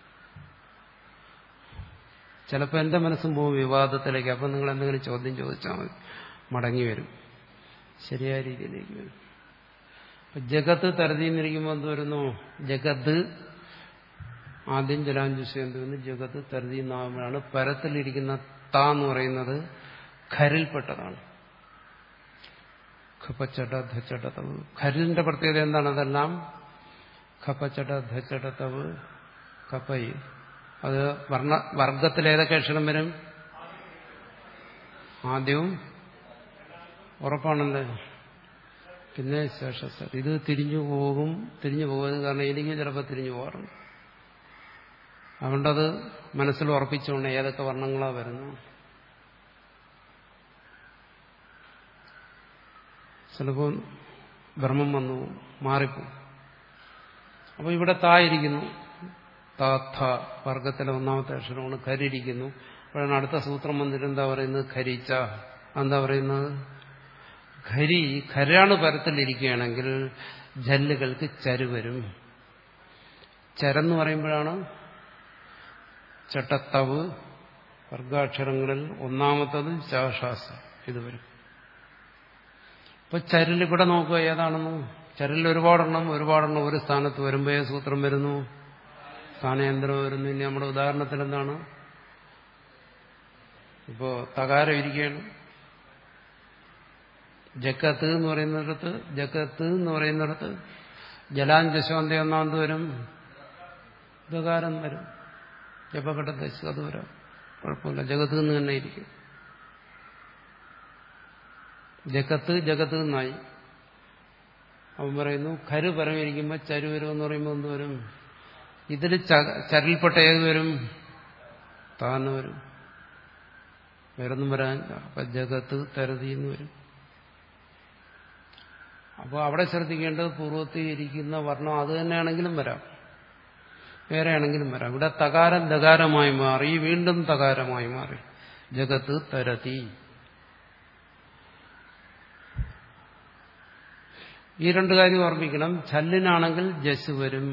ചിലപ്പോൾ എന്റെ മനസ്സും പോകും വിവാദത്തിലേക്ക് അപ്പം നിങ്ങൾ എന്തെങ്കിലും ചോദ്യം ചോദിച്ചാൽ മതി മടങ്ങി വരും ശരിയായ രീതിയിലേക്ക് വരും ജഗത്ത് തരതിന്നിരിക്കുമ്പോൾ എന്ത് വരുന്നു ജഗത് ആദ്യം ജലാഞ്ജുഷ എന്ത് വരുന്നു ജഗത്ത് തരതി എന്നാകുമ്പോഴാണ് പരത്തിലിരിക്കുന്ന ത എന്ന് പറയുന്നത് ഖരിൽപ്പെട്ടതാണ് ഖപ്പച്ചട ധച്ചട തവ് ഖരിലിന്റെ പ്രത്യേകത എന്താണ് അതെല്ലാം ഖപ്പച്ചട ധച്ചട തവ് കപ്പൈ അത് വർണ്ണ വർഗത്തിൽ ഏതൊക്കെ അക്ഷരം വരും ആദ്യവും ഉറപ്പാണല്ലേ പിന്നെ ശേഷസ്ഥ ഇത് തിരിഞ്ഞു പോകും തിരിഞ്ഞു പോകുന്നത് കാരണം എനിക്ക് ചിലപ്പോൾ തിരിഞ്ഞു പോകാറുണ്ട് അതുകൊണ്ടത് മനസ്സിൽ ഉറപ്പിച്ചുകൊണ്ട് ഏതൊക്കെ വർണ്ണങ്ങളാ വരുന്നു ചിലപ്പോൾ ഭ്രമം വന്നു മാറിപ്പോകും അപ്പോൾ ഇവിടെ തായിരിക്കുന്നു താഥ വർഗത്തിലെ ഒന്നാമത്തെ അക്ഷരമാണ് ഖരിയിരിക്കുന്നു അപ്പോഴാണ് അടുത്ത സൂത്രം വന്നിട്ട് എന്താ പറയുന്നത് ഖരിച്ച എന്താ പറയുന്നത് ഖരി ഖരാണ് പരത്തിലിരിക്കുകയാണെങ്കിൽ ജല്ലുകൾക്ക് ചരു വരും ചരെന്ന് പറയുമ്പോഴാണ് ചട്ടത്തവ് വർഗാക്ഷരങ്ങളിൽ ഒന്നാമത്തത് ശാശാസ ഇത് വരും ഇപ്പൊ ചരൽ ഇവിടെ നോക്കുക ഏതാണെന്ന് ചരലിൽ ഒരുപാടെണ്ണം ഒരുപാടെണ്ണം ഒരു സ്ഥാനത്ത് വരുമ്പോൾ ഏത് സൂത്രം വരുന്നു സ്ഥാനയന്ത്രം വരുന്നു ഇനി നമ്മുടെ ഉദാഹരണത്തിൽ എന്താണ് ഇപ്പോ തകാരം ഇരിക്കുകയാണ് ജക്കത്ത് എന്ന് പറയുന്നിടത്ത് ജക്കത്ത് എന്ന് പറയുന്നിടത്ത് ജലാഞ്ചശോന്ത ഒന്നാമത് വരും ദകാരം വരും ജപഘട്ടത്തെ അത് വരാം കുഴപ്പമില്ല ജഗത്ത് നിന്ന് തന്നെ ഇരിക്കും ജഗത്ത് ജഗത്ത് നിന്നായി അവൻ പറയുന്നു കരു പരമിരിക്കുമ്പോൾ ചരു വരും എന്ന് പറയുമ്പോൾ എന്ത് വരും ഇതിൽ ചരൽപ്പെട്ട ഏത് വരും താന്ന് വരും വേറൊന്നും വരാൻ അപ്പൊ ജഗത്ത് തരതി എന്ന് വരും അപ്പോൾ അവിടെ ശ്രദ്ധിക്കേണ്ടത് പൂർവ്വത്തിൽ ഇരിക്കുന്ന വർണ്ണം അത് തന്നെയാണെങ്കിലും വരാം വേറെ ആണെങ്കിലും വരാം ഇവിടെ തകാരം ദകാരമായി മാറി വീണ്ടും തകാരമായി മാറി ജഗത്ത് തരതി ഈ രണ്ട് കാര്യം ഓർമ്മിക്കണം ചല്ലിനാണെങ്കിൽ ജസ് വരും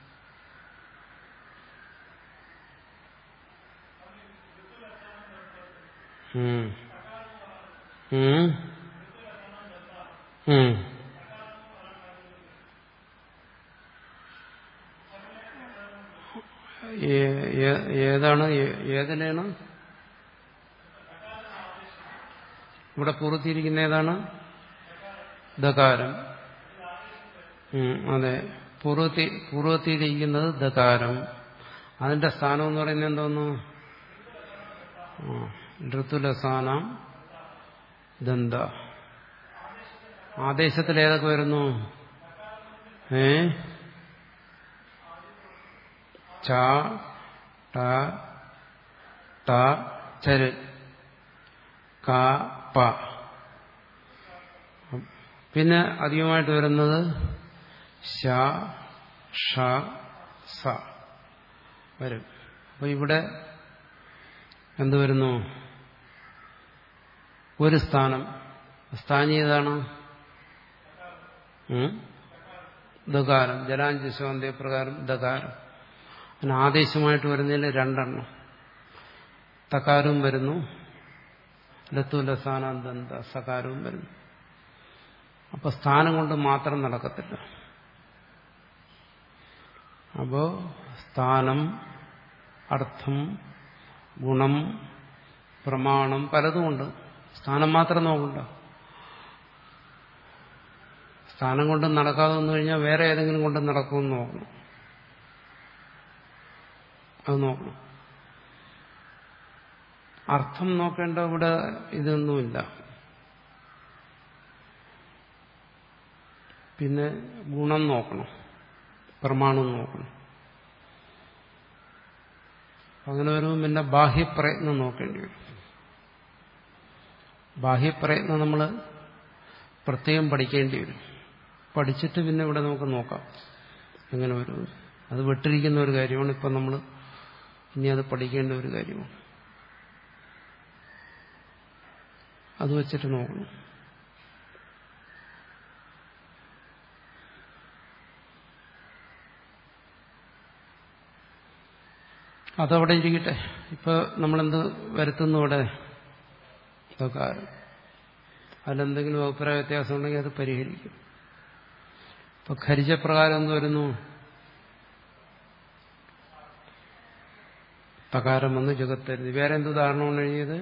ഉം. ഉം. ഉം. ഏ- ഏ- ഏതാണ് ഏ- ഏതിനാണ് ഇവിടെ പൂർത്തിയിരിക്കുന്ന ഏതാണ് ദകാരം ഉം, അതെ പൂർവത്തി പൂർവത്തിയിരിക്കുന്നത് ദകാരം അതിന്റെ സ്ഥാനം എന്ന് പറയുന്നത് എന്തോന്നു ഋതുലസാനം ദന്ത ആദേശത്തിൽ ഏതൊക്കെ വരുന്നു ഏ ച ട ത ചര് ക പ പിന്നെ അധികമായിട്ട് വരുന്നത് ശ ഷ സ വരും അപ്പൊ ഇവിടെ എന്ത് വരുന്നു ഒരു സ്ഥാനം സ്ഥാനീയതാണ് ദകാരം ജലാഞ്ചശോന്തി പ്രകാരം ദകാരം അതിന് ആദേശമായിട്ട് വരുന്നതിൽ രണ്ടെണ്ണം തകാരവും വരുന്നു ലത്തുലസാനന്ദന്ത സകാരവും വരുന്നു അപ്പൊ സ്ഥാനം കൊണ്ട് മാത്രം നടക്കത്തില്ല അപ്പോ സ്ഥാനം അർത്ഥം ഗുണം പ്രമാണം പലതുമുണ്ട് സ്ഥാനം മാത്രം നോക്കണ്ട സ്ഥാനം കൊണ്ട് നടക്കാതെ വന്നു കഴിഞ്ഞാൽ വേറെ ഏതെങ്കിലും കൊണ്ട് നടക്കുമെന്ന് നോക്കണം അത് നോക്കണം അർത്ഥം നോക്കേണ്ട ഇവിടെ ഇതൊന്നുമില്ല പിന്നെ ഗുണം നോക്കണം പ്രമാണം നോക്കണം അങ്ങനെ വരുമ്പോൾ പിന്നെ ബാഹ്യപ്രയത്നം നോക്കേണ്ടി വരും ബാഹ്യപ്രയത്നം നമ്മൾ പ്രത്യേകം പഠിക്കേണ്ടി വരും പഠിച്ചിട്ട് പിന്നെ ഇവിടെ നമുക്ക് നോക്കാം എങ്ങനെ വരും അത് വിട്ടിരിക്കുന്ന ഒരു കാര്യമാണ് ഇപ്പം നമ്മൾ ഇനി അത് പഠിക്കേണ്ട ഒരു കാര്യമാണ് അത് വെച്ചിട്ട് നോക്കണം അതവിടെ ഇരിക്കട്ടെ ഇപ്പൊ നമ്മളെന്ത് വരുത്തുന്നു ഇവിടെ ഇതൊക്കെ അതിലെന്തെങ്കിലും അഭിപ്രായ വ്യത്യാസം ഉണ്ടെങ്കിൽ അത് പരിഹരിക്കും ഇപ്പൊ ഖരിജപ്രകാരം എന്ത് വരുന്നു തകാരം വന്ന് ജഗത്തരുത് വേറെ എന്ത് ഉദാഹരണമാണ് എഴുതിയത്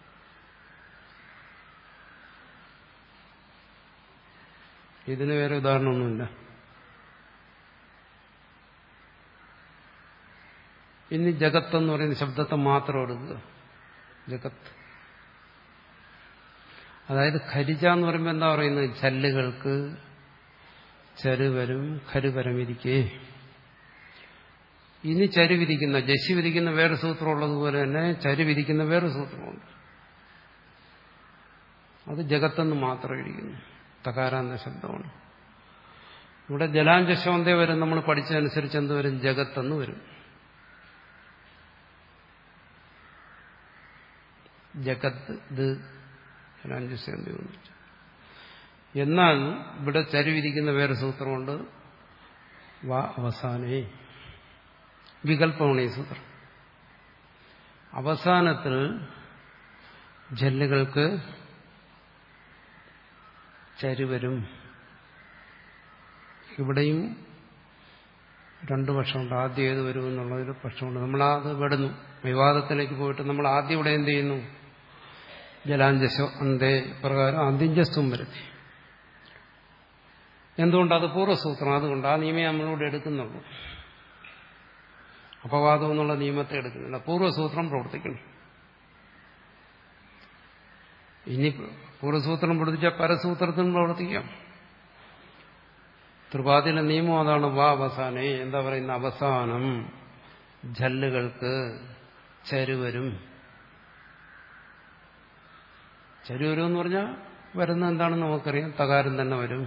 ഇതിന് വേറെ ഉദാഹരണമൊന്നുമില്ല ഇനി ജഗത്ത് എന്ന് പറയുന്ന ശബ്ദത്തെ മാത്രം എടുക്കുക ജഗത്ത് അതായത് ഖരിജ എന്ന് പറയുമ്പോൾ എന്താ പറയുന്നത് ചല്ലുകൾക്ക് ചരുവരും ഖരുപരമിരിക്കേ ഇനി ചരു വിരിക്കുന്ന ജശി വിരിക്കുന്ന വേറെ സൂത്രം ഉള്ളതുപോലെ തന്നെ ചരു വിരിക്കുന്ന വേറെ സൂത്രമുണ്ട് അത് ജഗത്തെന്ന് മാത്രം ഇരിക്കുന്നു തകാരാന്ത ശബ്ദമാണ് ഇവിടെ ജലാഞ്ചശോന്തേ വരും നമ്മൾ പഠിച്ചതനുസരിച്ച് എന്ത് വരും ജഗത്തെന്ന് വരും ജഗത്ത് ഇത് ജലാഞ്ചശോന്തേ വന്നിട്ട് എന്നാൽ ഇവിടെ ചരുവിരിക്കുന്ന വേറെ സൂത്രമുണ്ട് വാ അവസാനേ വികല്പമാണ് ഈ സൂത്രം അവസാനത്തിൽ ജല്ലുകൾക്ക് ചരുവരും ഇവിടെയും രണ്ടു പക്ഷമുണ്ട് ആദ്യം ഏത് വരും എന്നുള്ളൊരു പക്ഷമുണ്ട് നമ്മളത് വിടുന്നു വിവാദത്തിലേക്ക് പോയിട്ട് നമ്മൾ ആദ്യം ഇവിടെ എന്ത് ചെയ്യുന്നു ജലാഞ്ചസോ അന്തേ പ്രകാരം അന്തിഞ്ചസ്തും വരുത്തി എന്തുകൊണ്ട് അത് പൂർവ്വസൂത്രം അതുകൊണ്ട് ആ നിയമം നമ്മളിവിടെ എടുക്കുന്നുള്ളൂ അപവാദം എന്നുള്ള നിയമത്തെ എടുക്കുന്നില്ല പൂർവ്വസൂത്രം പ്രവർത്തിക്കണം ഇനി പൂർവ്വസൂത്രം പ്രവർത്തിച്ചാൽ പരസൂത്രത്തിനും പ്രവർത്തിക്കാം ത്രിപാതിയുടെ നിയമം അതാണ് വാ അവസാനേ എന്താ പറയുന്ന അവസാനം ജല്ലുകൾക്ക് ചരുവരും ചരുവരും എന്ന് പറഞ്ഞാൽ വരുന്ന എന്താണെന്ന് നമുക്കറിയാം തകാരം തന്നെ വരും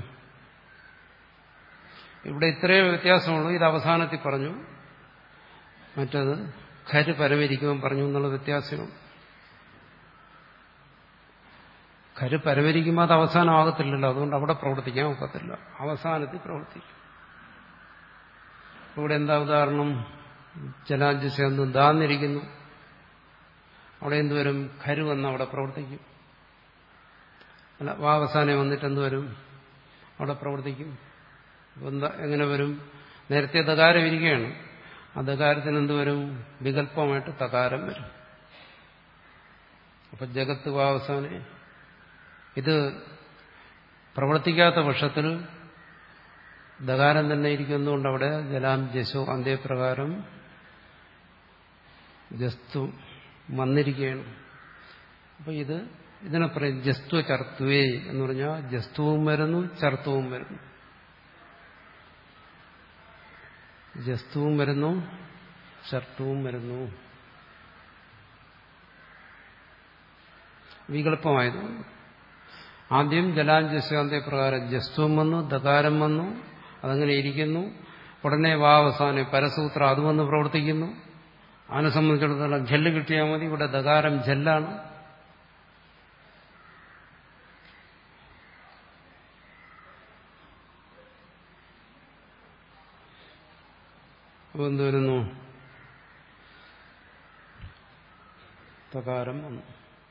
ഇവിടെ ഇത്രയും വ്യത്യാസമുള്ളൂ ഇത് അവസാനത്തിൽ പറഞ്ഞു മറ്റത് ഖര് പരമരിക്കുവാൻ പറഞ്ഞു എന്നുള്ള വ്യത്യാസമാണ് ഖര് പരമരിക്കുമ്പോൾ അത് അവസാനമാകത്തില്ലല്ലോ അതുകൊണ്ട് അവിടെ പ്രവർത്തിക്കാൻ ഒക്കത്തില്ല അവസാനത്തിൽ പ്രവർത്തിക്കും ഇവിടെ എന്താ ഉദാഹരണം ജലാജസ്യം ദാന്നിരിക്കുന്നു അവിടെ എന്തുവരും ഖരു വന്ന് അവിടെ പ്രവർത്തിക്കും അല്ല വാ അവസാനം വന്നിട്ട് എന്തുവരും അവിടെ പ്രവർത്തിക്കും എന്താ എങ്ങനെ വരും നേരത്തെ ദകാരം ഇരിക്കുകയാണ് ആ ദകാരത്തിന് എന്തുവരും വികല്പമായിട്ട് തകാരം വരും അപ്പൊ ജഗത്ത് വാവസാനെ ഇത് പ്രവർത്തിക്കാത്ത പക്ഷത്തിൽ ദകാരം തന്നെ ഇരിക്കുന്നതുകൊണ്ട് അവിടെ ജലാം ജസോ അന്തേപ്രകാരം ജസ്തു വന്നിരിക്കുകയാണ് അപ്പൊ ഇത് ഇതിനെ പറയും ജസ്തു ചർത്തുവേ എന്ന് പറഞ്ഞാൽ ജസ്തുവും വരുന്നു ചർത്തുവും വരുന്നു ജസ്തുവും വരുന്നു ചർത്തുവും വരുന്നു വികല്പമായതുകൊണ്ട് ആദ്യം ജലാഞ്ജസ്കാന്തെ പ്രകാരം ജസ്തുവും വന്നു ദകാരം വന്നു അതങ്ങനെ ഇരിക്കുന്നു ഉടനെ വാവസാനം പരസൂത്രം അത് വന്ന് പ്രവർത്തിക്കുന്നു അതിനെ സംബന്ധിച്ചിടത്തോളം ജല്ല് കിട്ടിയാൽ മതി ഇവിടെ ദകാരം ജല്ലാണ് അപ്പോൾ എന്ത് വരുന്നു തകാരം വന്നു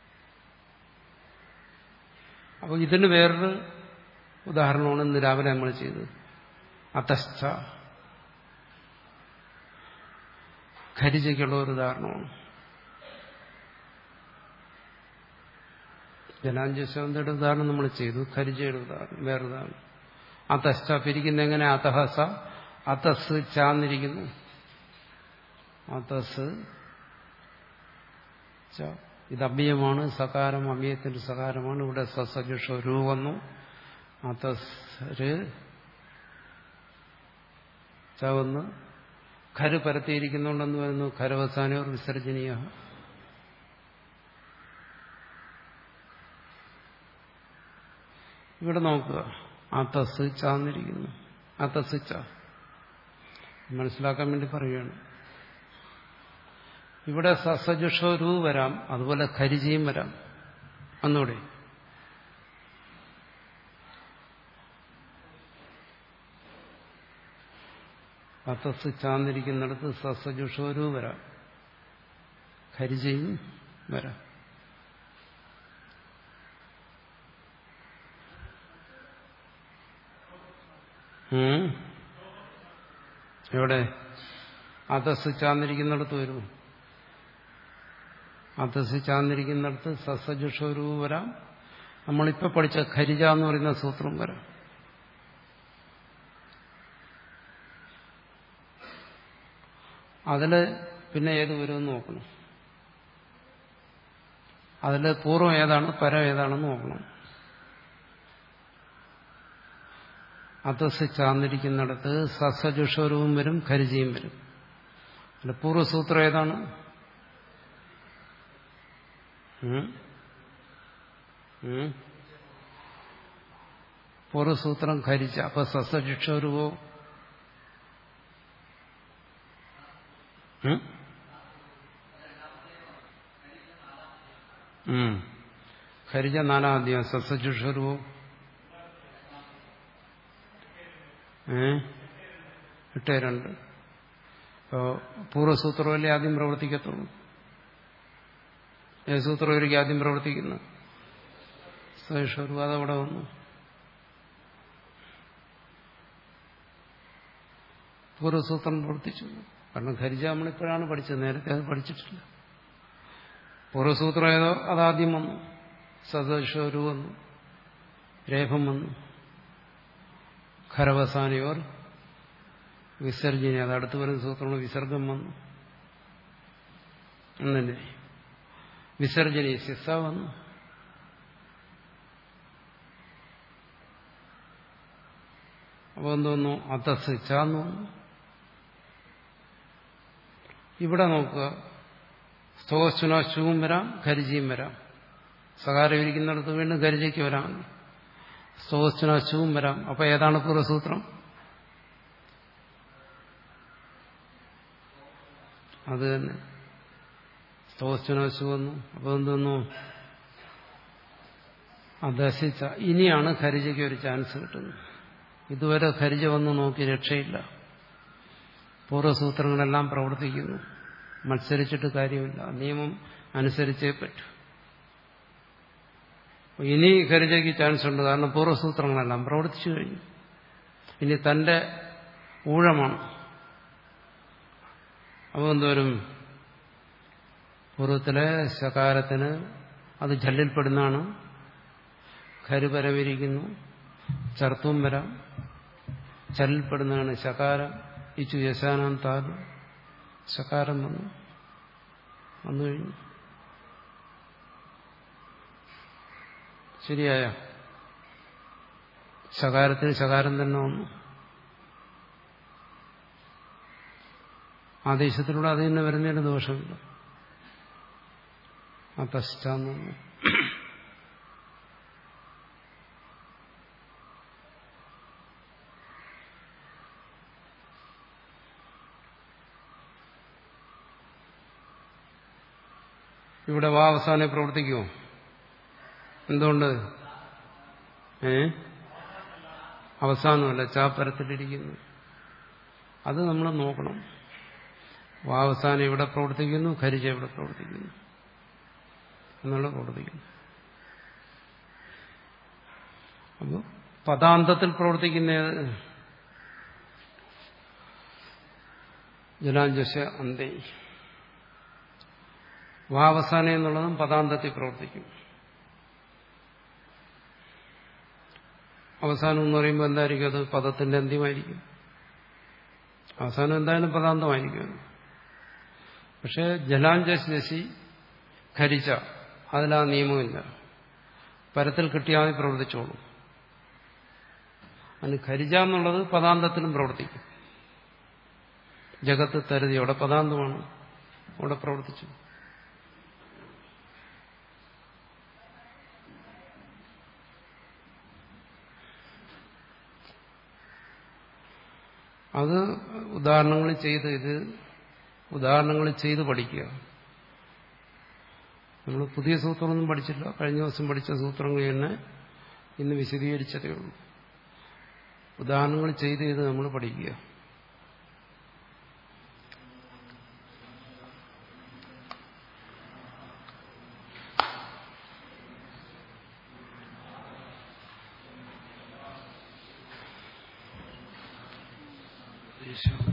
അപ്പോൾ ഇതിന് വേറൊരു ഉദാഹരണമാണ് ഇന്ന് രാവിലെ നമ്മൾ ചെയ്തത് അതശ്ച ഖരിജയ്ക്കുള്ള ഒരു ഉദാഹരണമാണ് ജലാഞ്ജസ്വന്തയുടെ ഉദാഹരണം നമ്മൾ ചെയ്തു ഖരിജയുടെ ഉദാഹരണം വേറെ ഉദാഹരണം അതശ്ച പിരിക്കുന്ന എങ്ങനെ അതഹസ അതസ് ചാന്നിരിക്കുന്നു അതസ് ച ഇത് അഭ്യമാണ് സകാരം അഭ്യത്തിന്റെ സകാരമാണ് ഇവിടെ സസജുഷ രൂ വന്നു അതസ് ചവന്ന് ഖര് പരത്തിയിരിക്കുന്നുണ്ടെന്ന് വരുന്നു ഖരവസാനോർ വിസർജനീയ ഇവിടെ നോക്കുക അതസ് ചാന്നിരിക്കുന്നു അതസ് ച മനസ്സിലാക്കാൻ വേണ്ടി പറയുകയാണ് ഇവിടെ സസജുഷോരു വരാം അതുപോലെ ഖരിജിയും വരാം ഒന്നുകൂടെ അത്തസ് ചാന്നിരിക്കുന്നിടത്ത് സസജുഷോരു വരാം ഖരിജയും വരാം ഉം? എവിടെ അതസ് ചാന്നിരിക്കുന്നിടത്ത് വരും അതസ് ചാന്നിരിക്കുന്നിടത്ത് സസജുഷോരൂപം വരാം നമ്മളിപ്പോൾ പഠിച്ച ഖരിജ എന്ന് പറയുന്ന സൂത്രം വരാം അതിൽ പിന്നെ ഏത് വരുമെന്ന് നോക്കണം അതിൽ പൂർവ്വം ഏതാണ് പരം ഏതാണെന്ന് നോക്കണം അതസ് ചാന്നിരിക്കുന്നിടത്ത് സസജുഷോരവും വരും ഖരിജയും വരും അതിൽ പൂർവ്വസൂത്രം ഏതാണ് ഉം? ഉം? പൂർവ്വസൂത്രം ഖരിച്ച അപ്പൊ സസജുഷോരുവോ ഉം? ഉം. ഖരിജ നാലാം അധ്യായം സസജുഷോരുവോ ഏ എട്ട് രണ്ട് അപ്പോൾ പൂർവ്വസൂത്രമല്ലേ ആദ്യം പ്രവർത്തിക്കത്തുള്ളൂ ഏത് സൂത്രമായിരിക്കും ആദ്യം പ്രവർത്തിക്കുന്നത് സഹിഷ്ണു അതവിടെ വന്നു പൂർവ്വസൂത്രം പ്രവർത്തിച്ചു കാരണം ഖരിജ നമ്മളിപ്പോഴാണ് പഠിച്ചത് നേരത്തെ അത് പഠിച്ചിട്ടില്ല പൂർവ്വസൂത്രം ഏതോ അതാദ്യം വന്നു സദശോരു വന്നു രേഖം വന്നു ഖരവസാനിയോർ വിസർജന അത് അടുത്ത് വരുന്ന സൂത്രമാണ് വിസർഗം വന്നു എന്നല്ലേ വിസർജനി സിസ വന്നു അപ്പൊ എന്തോന്നു അതസ് ചാന്ന് വന്നു ഇവിടെ നോക്കുക സ്തോശുനാശുവും വരാം ഖരിജിയും വരാം സകാരം ഇരിക്കുന്നിടത്ത് വീണ്ടും ഖരിജയ്ക്ക് വരാം സ്തോശുനാശുവും വരാം അപ്പൊ ഏതാണ് പൂർവ്വസൂത്രം അത് തന്നെ സ്തോശുനാശു വന്നു അപ്പൊ എന്തോന്നു അതശിച്ച ഇനിയാണ് ഖരിജയ്ക്ക് ഒരു ചാൻസ് കിട്ടുന്നത് ഇതുവരെ ഖരിജ വന്ന് നോക്കി രക്ഷയില്ല പൂർവ്വസൂത്രങ്ങളെല്ലാം പ്രവർത്തിക്കുന്നു മത്സരിച്ചിട്ട് കാര്യമില്ല നിയമം അനുസരിച്ചേ പറ്റൂ ഇനി ഖരിജയ്ക്ക് ചാൻസ് ഉണ്ട് കാരണം പൂർവ്വസൂത്രങ്ങളെല്ലാം പ്രവർത്തിച്ചു കഴിഞ്ഞു ഇനി തന്റെ ഊഴമാണ് അപ്പോൾ എന്തോരും പൂർവ്വത്തിലെ ശകാരത്തിന് അത് ജല്ലിൽപ്പെടുന്നതാണ് ഖരുപരമിരിക്കുന്നു ചർത്തും വരാം ചല്ലിൽപ്പെടുന്നതാണ് ശകാരം ഇച്ചു യശാനാം താല് ശകാരം വന്നു വന്നു കഴിഞ്ഞു ശരിയായ ശകാരത്തിന് ശകാരം തന്നെ വന്നു ആദേശത്തിലൂടെ അത് തന്നെ വരുന്നതിന് ദോഷമില്ല ആ പശ്ചാന്ന് വന്നു ഇവിടെ വാ അവസാനം പ്രവർത്തിക്കുമോ എന്തുകൊണ്ട് ഏ അവസാനമല്ല ചാപ്പരത്തിലിരിക്കുന്നു അത് നമ്മൾ നോക്കണം വാ അവസാനം ഇവിടെ പ്രവർത്തിക്കുന്നു ഖരിജ ഇവിടെ പ്രവർത്തിക്കുന്നു എന്നുള്ള പ്രവർത്തിക്കുന്നു അപ്പോൾ പദാന്തത്തിൽ പ്രവർത്തിക്കുന്ന ജലാഞ്ജസ അന്തേ വാവസാനം എന്നുള്ളതും പദാന്തത്തിൽ പ്രവർത്തിക്കും അവസാനം എന്ന് പറയുമ്പോൾ എന്തായിരിക്കും അത് പദത്തിന്റെ അന്ത്യമായിരിക്കും അവസാനം എന്തായാലും പദാന്തമായിരിക്കും പക്ഷെ ജലാഞ്ജശി ഖരിച്ച അതിലാ നിയമമില്ല പരത്തിൽ കിട്ടിയാൽ പ്രവർത്തിച്ചോളൂ അതിന് ഖരിജ എന്നുള്ളത് പദാന്തത്തിലും പ്രവർത്തിക്കും ജഗത്ത് തരുതി അവിടെ പദാന്തമാണ് അവിടെ പ്രവർത്തിച്ചു അത് ഉദാഹരണങ്ങൾ ചെയ്ത് ഇത് ഉദാഹരണങ്ങൾ ചെയ്ത് പഠിക്കുക നമ്മൾ പുതിയ സൂത്രമൊന്നും പഠിച്ചില്ല കഴിഞ്ഞ ദിവസം പഠിച്ച സൂത്രങ്ങൾ തന്നെ ഇന്ന് വിശദീകരിച്ചതേ ഉള്ളൂ ഉദാഹരണങ്ങൾ ചെയ്ത് ചെയ്ത് നമ്മൾ പഠിക്കുക ഈശ്വര